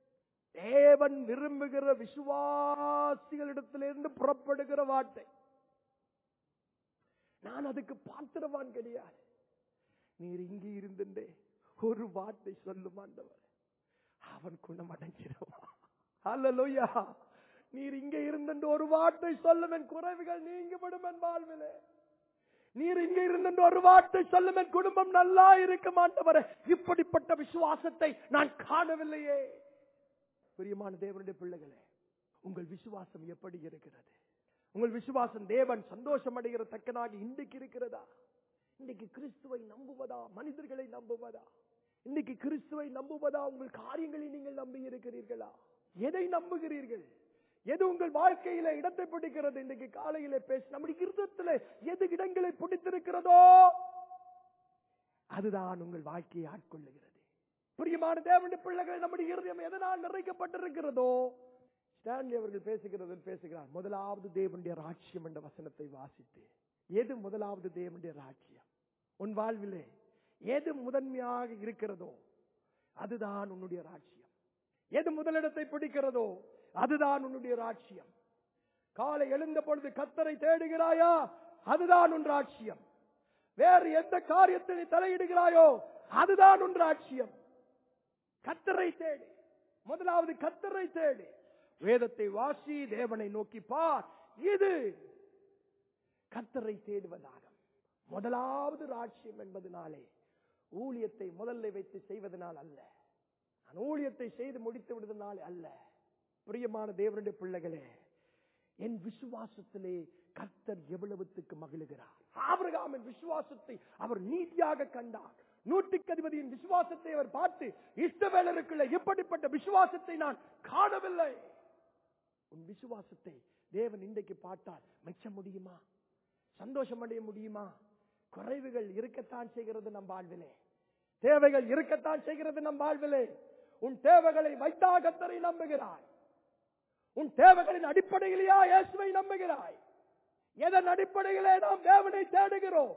தேவன் விரும்புகிற விசுவாசிகளிடத்திலிருந்து புறப்படுகிற வார்த்தை நான் அதுக்கு பாத்திரவான் கிடையாது நீர் இங்கே இருந்துட்டே ஒரு வார்த்தை சொல்லும் ஆண்டவர் அவன் குணம் அடைஞ்சிருவான் அல்லலுயா நீர் இங்க இருந்துட்டு ஒரு வார்த்தை சொல்லும் என் குறைவுகள் நீங்கிவிடும் என் வாழ்விலே நீர் இங்க இருந்துட்டு ஒரு வார்த்தை சொல்லும் என் குடும்பம் நல்லா இருக்க மாட்டவரே இப்படிப்பட்ட விசுவாசத்தை நான் காணவில்லையே பிரியமான தேவனுடைய பிள்ளைகளே உங்கள் விசுவாசம் எப்படி இருக்கிறது உங்கள் விசுவாசம் தேவன் சந்தோஷம் அடைகிற தக்கனாக இன்றைக்கு இருக்கிறதா இன்னைக்கு கிறிஸ்துவை நம்புவதா மனிதர்களை நம்புவதா இன்னைக்கு கிறிஸ்துவை நம்புவதா உங்கள் காரியங்களை நீங்கள் நம்பி இருக்கிறீர்களா எதை நம்புகிறீர்கள் எது உங்கள் வாழ்க்கையில இடத்தை பிடிக்கிறது இன்னைக்கு காலையில பேச நம்முடைய இருதத்துல எது இடங்களை பிடித்திருக்கிறதோ அதுதான் உங்கள் வாழ்க்கையை ஆட்கொள்ளுகிறது பிரியமான தேவனுடைய பிள்ளைகள் நம்முடைய இருதயம் எதனால் நிறைக்கப்பட்டிருக்கிறதோ ஸ்டான்லி அவர்கள் பேசுகிறது பேசுகிறார் முதலாவது தேவனுடைய ராட்சியம் என்ற வசனத்தை வாசித்து எது முதலாவது தேவனுடைய ராட்சியம் உன் வாழ்விலே எது முதன்மையாக இருக்கிறதோ அதுதான் உன்னுடைய ராட்சியம் எது முதலிடத்தை பிடிக்கிறதோ அதுதான் உன்னுடைய ராட்சியம் காலை எழுந்த பொழுது கத்தரை தேடுகிறாயா அதுதான் உன் ராட்சியம் வேறு எந்த காரியத்தை நீ தலையிடுகிறாயோ அதுதான் உன் ராட்சியம் கத்தரை தேடு முதலாவது கத்தரை தேடு வேதத்தை வாசி தேவனை நோக்கி பார் இது கத்தரை தேடுவதாகும் முதலாவது ராட்சியம் என்பதனாலே ஊழியத்தை முதல்ல வைத்து செய்வதனால் அல்ல நான் ஊழியத்தை செய்து முடித்து விடுவதனாலே அல்ல பிரியமான தேவனுடைய பிள்ளைகளே என் விசுவாசத்திலே கர்த்தர் எவ்வளவுத்துக்கு மகிழுகிறார் ஆபிரகாமின் விசுவாசத்தை அவர் நீதியாக கண்டார் நூற்றுக்கு அதிபதியின் விசுவாசத்தை அவர் பார்த்து இஷ்டவேலருக்குள்ள இப்படிப்பட்ட விசுவாசத்தை நான் காணவில்லை உன் விசுவாசத்தை தேவன் இன்றைக்கு பார்த்தால் மெச்ச முடியுமா சந்தோஷம் அடைய முடியுமா குறைவுகள் இருக்கத்தான் செய்கிறது நம் வாழ்விலே தேவைகள் இருக்கத்தான் செய்கிறது நம் வாழ்விலே உன் தேவைகளை வைத்தா கத்தரை நம்புகிறாய் உன் தேவைகளின் அடிப்படையிலேயா இயேசுவை நம்புகிறாய் எதன் அடிப்படையிலே நாம் தேவனை தேடுகிறோம்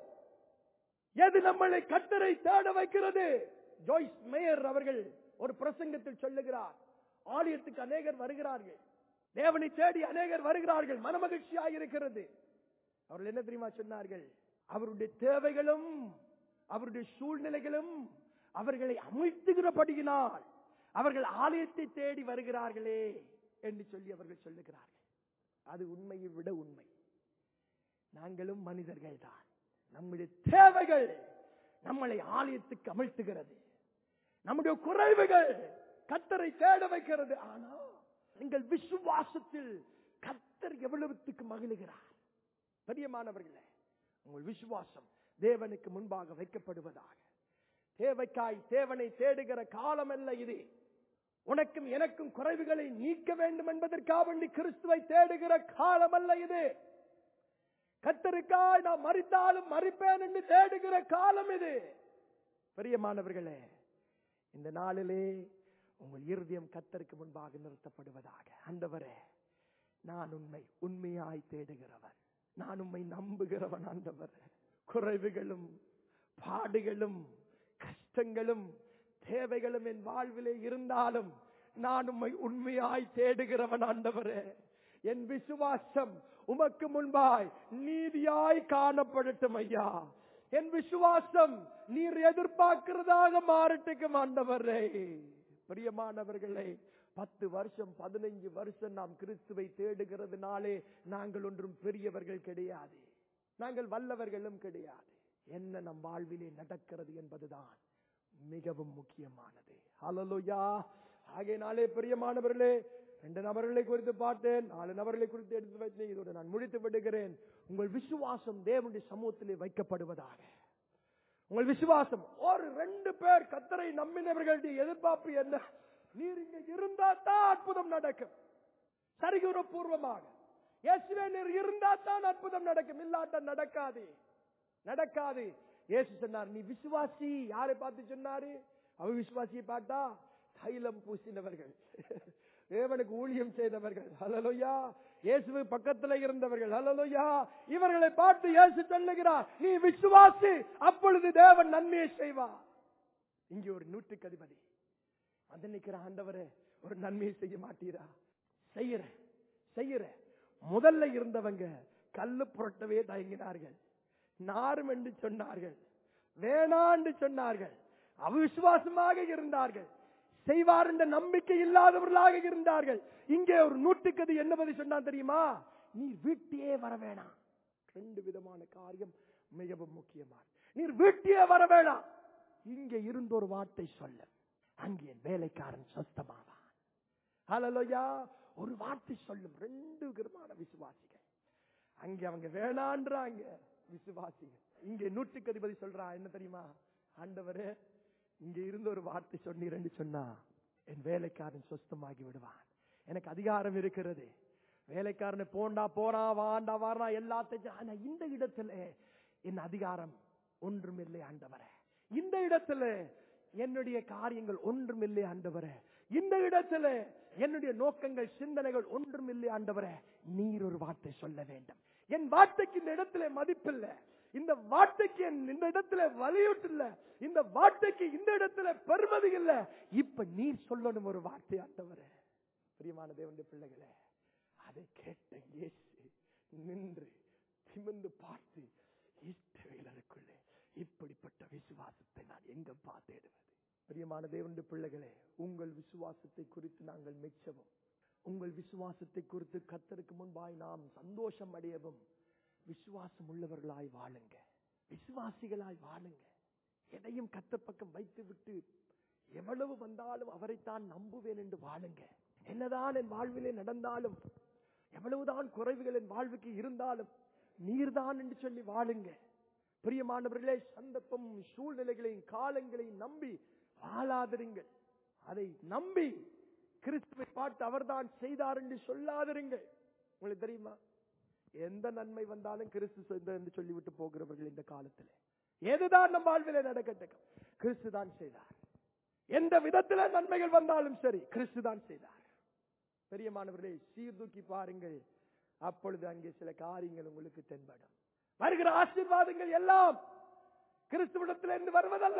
எது நம்மளை கத்தரை தேட வைக்கிறது ஜோய்ஸ் மேயர் அவர்கள் ஒரு பிரசங்கத்தில் சொல்லுகிறார் ஆலயத்துக்கு அநேகர் வருகிறார்கள் தேவனை தேடி அநேகர் வருகிறார்கள் மனமகிழ்ச்சியாக இருக்கிறது அவர்கள் என்ன தெரியுமா சொன்னார்கள் அவருடைய தேவைகளும் அவருடைய சூழ்நிலைகளும் அவர்களை அமிழ்த்துகிறபடியினால் அவர்கள் ஆலயத்தை தேடி வருகிறார்களே என்று சொல்லி அவர்கள் சொல்லுகிறார்கள் அது உண்மையை விட உண்மை நாங்களும் மனிதர்கள் தான் நம்முடைய தேவைகள் நம்மளை ஆலயத்துக்கு அமிழ்த்துகிறது நம்முடைய குறைவுகள் கத்தரை தேட வைக்கிறது ஆனா நீங்கள் விசுவாசத்தில் கத்தர் எவ்வளவுத்துக்கு மகிழுகிறார் பெரியமானவர்களே உங்கள் விசுவாசம் தேவனுக்கு முன்பாக வைக்கப்படுவதாக தேவைக்காய் தேவனை தேடுகிற காலம் அல்ல இது உனக்கும் எனக்கும் குறைவுகளை நீக்க வேண்டும் என்பதற்காக வேண்டி கிறிஸ்துவை தேடுகிற காலம் அல்ல இது கத்தருக்காய் நான் மறித்தாலும் மறிப்பேன் என்று தேடுகிற காலம் இது பெரியமானவர்களே இந்த நாளிலே உங்கள் இருதயம் கத்தருக்கு முன்பாக நிறுத்தப்படுவதாக ஆண்டவரே நான் உண்மை உண்மையாய் தேடுகிறவன் நான் உண்மை நம்புகிறவன் ஆண்டவர் குறைவுகளும் பாடுகளும் கஷ்டங்களும் தேவைகளும் என் வாழ்விலே இருந்தாலும் நான் உண்மை உண்மையாய் தேடுகிறவன் ஆண்டவரே என் விசுவாசம் உமக்கு முன்பாய் நீதியாய் காணப்படட்டும் ஐயா என் விசுவாசம் நீர் எதிர்பார்க்கிறதாக மாறட்டுக்கும் ஆண்டவரே பிரியமானவர்களே பத்து வருஷம் பதினைஞ்சு வருஷம் நாம் கிறிஸ்துவை தேடுகிறதுனாலே நாங்கள் ஒன்றும் பெரியவர்கள் கிடையாது நாங்கள் வல்லவர்களும் கிடையாது என்ன நம் வாழ்விலே நடக்கிறது என்பதுதான் மிகவும் முக்கியமானது ஹalleluya ஆகையினாலே பிரியமானவர்களே ரெண்டு நபர்களை குறித்து பார்த்தேன் நாலு நபர்களை குறித்து எடுத்து வைத்தேன் இதோடு நான் முடித்து விடுகிறேன் உங்கள் விசுவாசம் தேவனுடைய சமூகத்திலே வைக்கப்படுவதாக உங்கள் விசுவாசம் ஒரு ரெண்டு பேர் கத்தரை நம்பினவர்களுடைய எதிர்பார்ப்பு என்ன நீர் இங்க இருந்தா தான் அற்புதம் நடக்கும் சரிகுணபூர்வமாக இயேசுவே நீர் இருந்தா தான் அற்புதம் நடக்கும் இல்லாட்ட நடக்காது நடக்காது இயேசு சொன்னார் நீ விசுவாசி யாரை பார்த்து சொன்னாரு அவ விசுவாசியை பார்த்தா தைலம் பூசினவர்கள் தேவனுக்கு ஊழியம் செய்தவர்கள் ஹலலோயா இயேசு பக்கத்துல இருந்தவர்கள் ஹலலோயா இவர்களை பார்த்து இயேசு சொல்லுகிறார் நீ விசுவாசி அப்பொழுது தேவன் நன்மையை செய்வார் இங்கே ஒரு நூற்றுக்கு அதிபதி வந்து நிக்கிற ஆண்டவரே ஒரு நன்மையை செய்ய மாட்டீரா செய்யற செய்யற முதல்ல இருந்தவங்க கல்லு புரட்டவே தயங்கினார்கள் நாரும் என்று சொன்னார்கள் வேணாண்டு சொன்னார்கள் அவிசுவாசமாக இருந்தார்கள் செய்வார் என்ற நம்பிக்கை இல்லாதவர்களாக இருந்தார்கள் இங்கே ஒரு நூற்றுக்கது என்ன பதில் சொன்னா தெரியுமா நீர் வீட்டையே வர வேணாம் ரெண்டு விதமான காரியம் மிகவும் முக்கியமான நீர் வீட்டையே வர வேணாம் இங்கே இருந்து ஒரு வார்த்தை சொல்ல அங்கே என் வேலைக்காரன் சொஸ்தமாவான் ஹலலோயா ஒரு வார்த்தை சொல்லும் ரெண்டு விதமான விசுவாசிகள் அங்கே அவங்க வேணான்றாங்க விசுவாசிகள் இங்கே நூற்றுக்கு அதிபதி சொல்றா என்ன தெரியுமா ஆண்டவரே இங்க இருந்து ஒரு வார்த்தை சொன்னீரன்னு சொன்னா என் வேலைக்காரன் சொஸ்தமாகி விடுவான் எனக்கு அதிகாரம் இருக்கிறது வேலைக்காரனை போண்டா போறா வாண்டா வாரா எல்லாத்தையும் ஆனா இந்த இடத்துல என் அதிகாரம் ஒன்றுமில்லை ஆண்டவரே இந்த இடத்துல என்னுடைய காரியங்கள் ஒன்றுமில்லை ஆண்டவரே இந்த இடத்துல என்னுடைய நோக்கங்கள் சிந்தனைகள் ஒன்றுமில்லை ஆண்டவரே நீர் ஒரு வார்த்தை சொல்ல வேண்டும் என் வார்த்தைக்கு இந்த இடத்துல மதிப்பில்லை இந்த வார்த்தைக்கு என் இந்த இடத்துல வலியுட்டு இல்ல இந்த வார்த்தைக்கு இந்த இடத்துல பெருமதி இல்ல இப்ப நீர் சொல்லணும் ஒரு வார்த்தை ஆண்டவரே பிரியமான தேவனுடைய பிள்ளைகளே அதை கேட்ட இயேசு நின்று திமிந்து பார்த்து இஷ்டவேலருக்குள்ளே இப்படிப்பட்ட விசுவாசத்தை நான் எங்க பார்த்தேடுவது பிரியமான தேவனுடைய பிள்ளைகளே உங்கள் விசுவாசத்தை குறித்து நாங்கள் மெச்சவும் உங்கள் விசுவாசத்தை குறித்து கத்தருக்கு முன்பாய் நாம் சந்தோஷம் அடையவும் விசுவாசம் உள்ளவர்களாய் வாழுங்க விசுவாசிகளாய் வாழுங்க எதையும் கத்த பக்கம் வைத்து விட்டு எவ்வளவு வந்தாலும் அவரைத்தான் நம்புவேன் என்று வாழுங்க என்னதான் என் வாழ்விலே நடந்தாலும் எவ்வளவுதான் குறைவுகள் என் வாழ்வுக்கு இருந்தாலும் நீர்தான் என்று சொல்லி வாழுங்க பிரியமானவர்களே சந்தர்ப்பம் சூழ்நிலைகளையும் காலங்களையும் நம்பி வாழாதிருங்கள் அதை நம்பி கிறிஸ்துவை பார்த்து அவர்தான் செய்தார் என்று சொல்லாதிருங்கள் உங்களுக்கு தெரியுமா எந்த நன்மை வந்தாலும் கிறிஸ்து செய்தார் என்று சொல்லிவிட்டு போகிறவர்கள் இந்த காலத்தில் எதுதான் நம் வாழ்விலே நடக்கட்டும் கிறிஸ்து தான் செய்தார் எந்த விதத்தில நன்மைகள் வந்தாலும் சரி கிறிஸ்து தான் செய்தார் பெரியமானவர்களே சீர்தூக்கி பாருங்கள் அப்பொழுது அங்கே சில காரியங்கள் உங்களுக்கு தென்படும் வருகிற ஆசீர்வாதங்கள் எல்லாம் கிறிஸ்துவிடத்திலிருந்து வருவதல்ல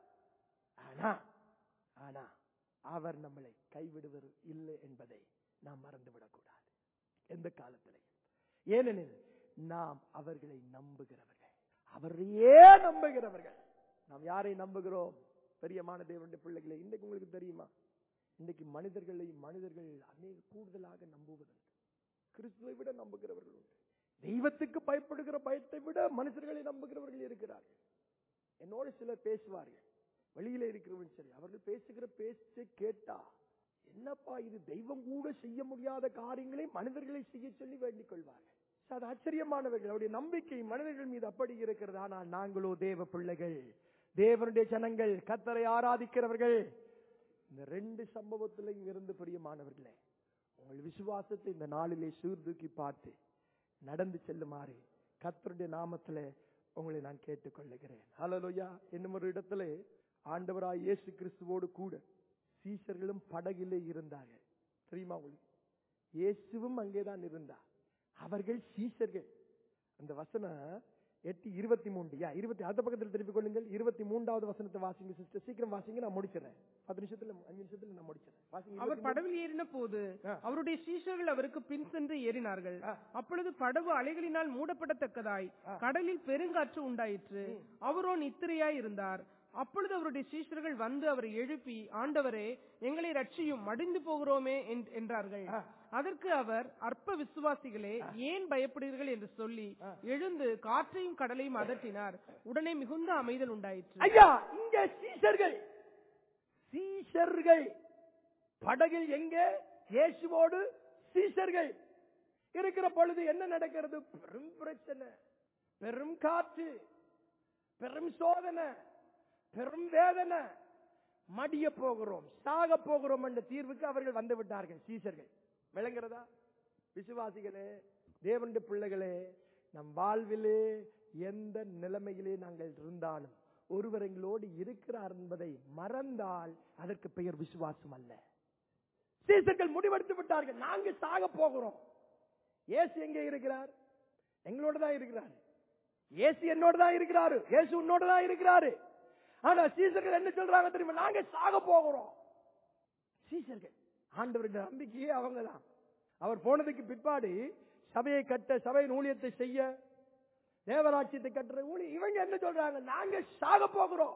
ஆனா ஆனா அவர் நம்மளை கைவிடுவர் இல்லை என்பதை நாம் மறந்துவிடக் கூடாது எந்த காலத்திலையும் ஏனெனில் நாம் அவர்களை நம்புகிறவர்கள் அவரையே நம்புகிறவர்கள் நாம் யாரை நம்புகிறோம் பெரியமான தேவனுடைய பிள்ளைகளை இன்னைக்கு உங்களுக்கு தெரியுமா இன்னைக்கு மனிதர்களை மனிதர்கள் அநேக கூடுதலாக நம்புவதுண்டு கிறிஸ்துவை விட நம்புகிறவர்கள் உண்டு தெய்வத்துக்கு பயப்படுகிற பயத்தை விட மனுஷர்களை நம்புகிறவர்கள் இருக்கிறார்கள் என்னோடு சிலர் பேசுவார்கள் வெளியில இருக்கிறவன் சரி அவர்கள் பேசுகிற பேச்சை கேட்டா என்னப்பா இது தெய்வம் கூட செய்ய முடியாத காரியங்களை மனிதர்களை செய்ய சொல்லி வேண்டிக் கொள்வார்கள் அது ஆச்சரியமானவர்கள் அவருடைய நம்பிக்கை மனிதர்கள் மீது அப்படி இருக்கிறது ஆனால் நாங்களோ தேவ பிள்ளைகள் தேவனுடைய ஜனங்கள் கத்தரை ஆராதிக்கிறவர்கள் இந்த ரெண்டு சம்பவத்திலையும் இருந்து பிரியமானவர்களே உங்கள் விசுவாசத்தை இந்த நாளிலே சீர்தூக்கி பார்த்து நடந்து செல்லுமாறு கத்தருடைய நாமத்திலே உங்களை நான் கேட்டுக்கொள்ளுகிறேன் ஹalleluya இன்னும் ஒரு இடத்துல ஆண்டவராய் இயேசு கிறிஸ்துவோடு கூட சீஷர்களும் படகிலே இருந்தார்கள் தெரியுமா உங்களுக்கு இயேசுவும் அங்கேதான் இருந்தார் அவர்கள் சீஷர்கள் அந்த வசனம் எட்டு இருபத்தி மூன்று யா இருபத்தி அடுத்த பக்கத்தில் திருப்பிக் கொள்ளுங்கள் இருபத்தி மூன்றாவது வசனத்தை வாசிங்க சிஸ்டர் சீக்கிரம் வாசிங்க நான் முடிச்சிடறேன் பத்து நிமிஷத்துல அஞ்சு நிமிஷத்துல நான் முடிச்சிடறேன் வாசிங்க அவர் படவில் ஏறின போது ஆ. அவருடைய சீஷர்கள் அவருக்கு பின் சென்று ஏறினார்கள் ஆ. அப்பொழுது படகு அலைகளினால் மூடப்படத்தக்கதாய் கடலில் பெருங்காற்று உண்டாயிற்று அவரோ நித்திரையாய் இருந்தார் அப்பொழுது அவருடைய சீஷர்கள் வந்து அவரை எழுப்பி ஆண்டவரே எங்களை ரட்சியும் மடிந்து போகிறோமே என்- என்றார்கள் ஆ. அதற்கு அவர் அற்ப விசுவாசிகளே ஏன் பயப்படுகிறீர்கள் என்று சொல்லி எழுந்து காற்றையும் கடலையும் அதட்டினார் உடனே மிகுந்த அமைதல் உண்டாயிற்று ஐயா இங்க சீஷர்கள் சீஷர்கள் படகில் எங்கே இயேசுவோடு சீஷர்கள் இருக்கிற பொழுது என்ன நடக்கிறது பெரும் பிரச்சனை பெரும் காற்று பெரும் சோதனை பெரும் வேதனை மடிய போகிறோம் சாக போகிறோம் என்ற தீர்வுக்கு அவர்கள் வந்து விட்டார்கள் சீஷர்கள் விளங்குறதா விசுவாசிகளே தேவனுடைய பிள்ளைகளே நம் வாழ்விலே எந்த நிலைமையிலே நாங்கள் இருந்தாலும் ஒருவர் எங்களோடு இருக்கிறார் என்பதை மறந்தால் அதற்கு பெயர் விசுவாசம் அல்ல சீசர்கள் முடிவெடுத்து விட்டார்கள் நாங்க சாக போகிறோம் இயேசு எங்கே இருக்கிறார் எங்களோட தான் இருக்கிறார் இயேசு என்னோட தான் இருக்கிறாரு இயேசு உன்னோட தான் இருக்கிறாரு ஆனா சீசர்கள் என்ன சொல்றாங்க தெரியுமா நாங்க சாக போகிறோம் சீசர்கள் ஆண்டவருடைய நம்பிக்கையே அவங்க தான் அவர் போனதுக்கு பிற்பாடு சபையை கட்ட சபையின் ஊழியத்தை செய்ய தேவராட்சியத்தை கட்டுற ஊழியம் இவங்க என்ன சொல்றாங்க நாங்க சாக போகிறோம்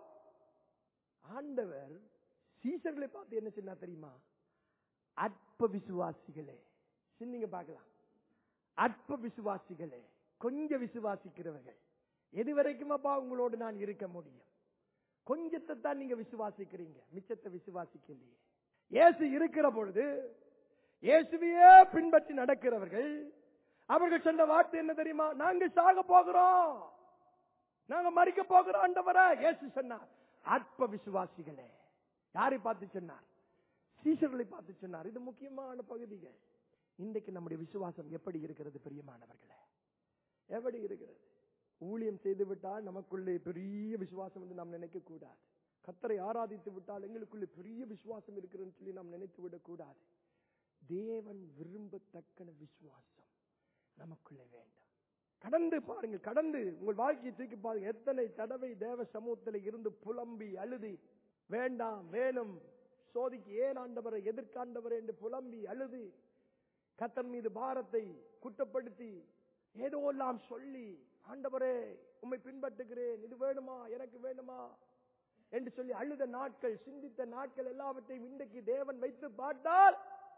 ஆண்டவர் சீசர்களை பார்த்து என்ன சொன்னா தெரியுமா அற்ப விசுவாசிகளே சின்னிங்க பார்க்கலாம் அற்ப விசுவாசிகளே கொஞ்சம் விசுவாசிக்கிறவர்கள் எது வரைக்கும் அப்பா உங்களோடு நான் இருக்க முடியும் கொஞ்சத்தை தான் நீங்க விசுவாசிக்கிறீங்க மிச்சத்தை விசுவாசிக்கலையே இயேசு இருக்கிற பொழுது இயேசுவையே பின்பற்றி நடக்கிறவர்கள் அவர்கள் சொன்ன வார்த்தை என்ன தெரியுமா நாங்க சாக போகிறோம் நாங்க மறிக்க போகிறோம் ஆண்டவரே இயேசு சொன்னார் அற்ப விசுவாசிகளே யாரை பார்த்து சொன்னார் சீசர்களை பார்த்து சொன்னார் இது முக்கியமான பகுதிகள் இன்றைக்கு நம்முடைய விசுவாசம் எப்படி இருக்கிறது பிரியமானவர்களே எப்படி இருக்கிறது ஊழியம் செய்து விட்டால் நமக்குள்ளே பெரிய விசுவாசம் என்று நாம் நினைக்க கூடாது கத்தரை ஆராதித்து விட்டால் எங்களுக்குள்ளே பெரிய விசுவாசம் இருக்கிறதுன்னு சொல்லி நாம் நினைத்து விடக் கூடாது தேவன் விரும்பத்தக்கன விசுவாசம் நமக்குள்ளே வேண்டும் கடந்து பாருங்க கடந்து உங்கள் வாழ்க்கையை தூக்கி பாருங்க எத்தனை தடவை தேவ சமூகத்தில் இருந்து புலம்பி அழுதி வேண்டாம் வேணும் சோதிக்கு ஏன் ஆண்டவரை எதிர்காண்டவரை என்று புலம்பி அழுது கத்தன் மீது பாரத்தை குற்றப்படுத்தி ஏதோ எல்லாம் சொல்லி ஆண்டவரே உம்மை பின்பற்றுகிறேன் இது வேணுமா எனக்கு வேணுமா என்று சொல்லி அழுத நாட்கள் சிந்தித்த நாட்கள் எல்லாவற்றையும் இன்றைக்கு தேவன் வைத்து பார்த்தால்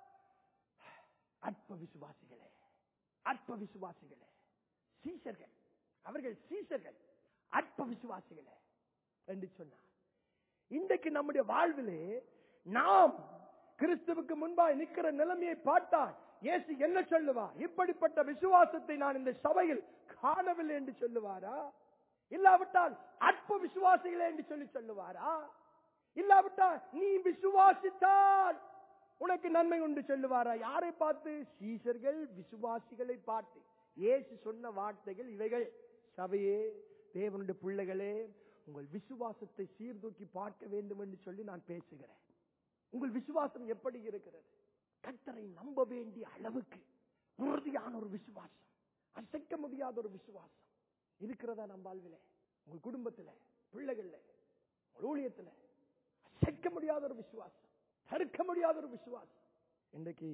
அற்ப விசுவாசிகளே அற்ப விசுவாசிகளே சீசர்கள் அவர்கள் சீசர்கள் அற்ப விசுவாசிகளே என்று சொன்னார் இன்றைக்கு நம்முடைய வாழ்விலே நாம் கிறிஸ்துவுக்கு முன்பாய் நிற்கிற நிலைமையை பார்த்தால் இயேசு என்ன சொல்லுவா இப்படிப்பட்ட விசுவாசத்தை நான் இந்த சபையில் காணவில்லை என்று சொல்லுவாரா இல்லாவிட்டால் அற்ப விசுவாசிகளே என்று சொல்லி சொல்லுவாரா இல்லாவிட்டால் நீ விசுவாசித்தால் உனக்கு நன்மை உண்டு சொல்லுவாரா யாரை பார்த்து சீசர்கள் விசுவாசிகளை பார்த்து இயேசு சொன்ன வார்த்தைகள் இவைகள் சபையே தேவனுடைய பிள்ளைகளே உங்கள் விசுவாசத்தை சீர்தூக்கி பார்க்க வேண்டும் என்று சொல்லி நான் பேசுகிறேன் உங்கள் விசுவாசம் எப்படி இருக்கிறது கர்த்தரை நம்ப வேண்டிய அளவுக்கு உறுதியான ஒரு விசுவாசம் அசைக்க முடியாத ஒரு விசுவாசம் இருக்கிறதா நம் வாழ்விலே உங்கள் குடும்பத்துல பிள்ளைகள்ல உங்கள் ஊழியத்துல அசைக்க முடியாத ஒரு விசுவாசம் தடுக்க முடியாத ஒரு விசுவாசம் இன்றைக்கு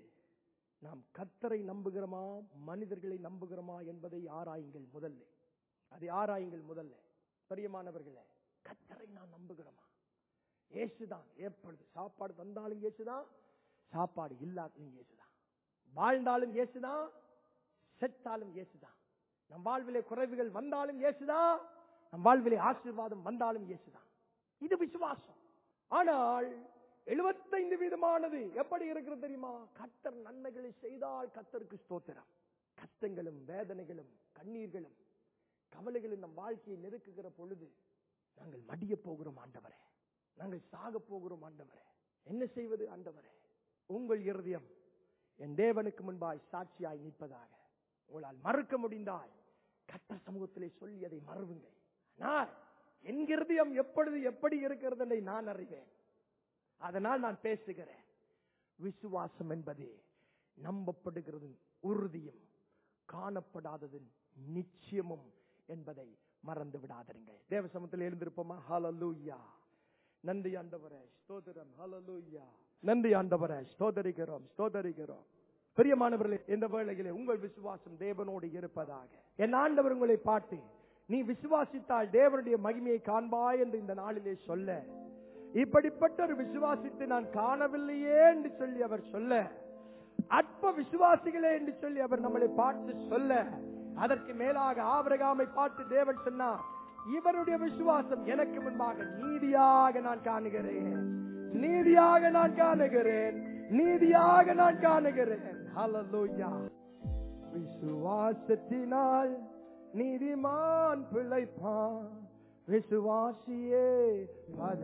நாம் கர்த்தரை நம்புகிறோமா மனிதர்களை நம்புகிறோமா என்பதை ஆராயுங்கள் முதல்ல அதை ஆராயுங்கள் முதல்ல பிரியமானவர்களே கர்த்தரை நான் நம்புகிறோமா இயேசுதான் எப்பொழுது சாப்பாடு தந்தாலும் இயேசுதான் சாப்பாடு இல்லாததும் இயேசுதான் வாழ்ந்தாலும் இயேசுதான் செத்தாலும் இயேசுதான் நம் வாழ்விலே குறைவுகள் வந்தாலும் இயேசுதான் நம் வாழ்விலே ஆசீர்வாதம் வந்தாலும் இயேசுதான் இது விசுவாசம் ஆனால் எழுபத்தைந்து வீதமானது எப்படி இருக்கிறது தெரியுமா கத்தர் நன்மைகளை செய்தால் கத்தருக்கு ஸ்தோத்திரம் கஷ்டங்களும் வேதனைகளும் கண்ணீர்களும் கவலைகளும் நம் வாழ்க்கையை நெருக்குகிற பொழுது நாங்கள் மடிய போகிறோம் ஆண்டவரே நாங்கள் சாக போகிறோம் ஆண்டவரே என்ன செய்வது ஆண்டவரே உங்கள் இருதயம் என் தேவனுக்கு முன்பாய் சாட்சியாய் நிற்பதாக உங்களால் மறுக்க முடிந்தால் கத்த சமூகத்திலே சொல்லி அதை மறுவுங்கள் ஆனால் என் இருதயம் எப்பொழுது எப்படி இருக்கிறது என்பதை நான் அறிவேன் அதனால் நான் பேசுகிறேன் விசுவாசம் என்பது நம்பப்படுகிறது உறுதியும் காணப்படாததின் நிச்சயமும் என்பதை மறந்து விடாதீர்கள் தேவ சமத்தில் எழுந்திருப்போமா ஹalleluya நன்றி ஆண்டவரே ஸ்தோத்திரம் ஹalleluya நன்றி ஆண்டவரே ஸ்தோதரிக்கிறோம் ஸ்தோதரிக்கிறோம் பிரியமானவர்களே இந்த வேளையிலே உங்கள் விசுவாசம் தேவனோடு இருப்பதாக என் ஆண்டவர் உங்களை பாட்டு நீ விசுவாசித்தால் தேவனுடைய மகிமையை காண்பாய் என்று இந்த நாளிலே சொல்ல இப்படிப்பட்ட ஒரு விசுவாசித்தை நான் காணவில்லையே என்று சொல்லி அவர் சொல்ல அற்ப விசுவாசிகளே என்று சொல்லி அவர் நம்மளை பார்த்து சொல்ல அதற்கு மேலாக ஆபரகாமை பார்த்து தேவன் சொன்னார் இவருடைய விசுவாசம் எனக்கு முன்பாக நீதியாக நான் காணுகிறேன் நீதியாக நான் காணுகிறேன் நீதியாக நான் காணுகிறேன் ஹalleluya விசுவாசத்தினால் நீதிமான் பிழைப்பான் விசுவாசியே பத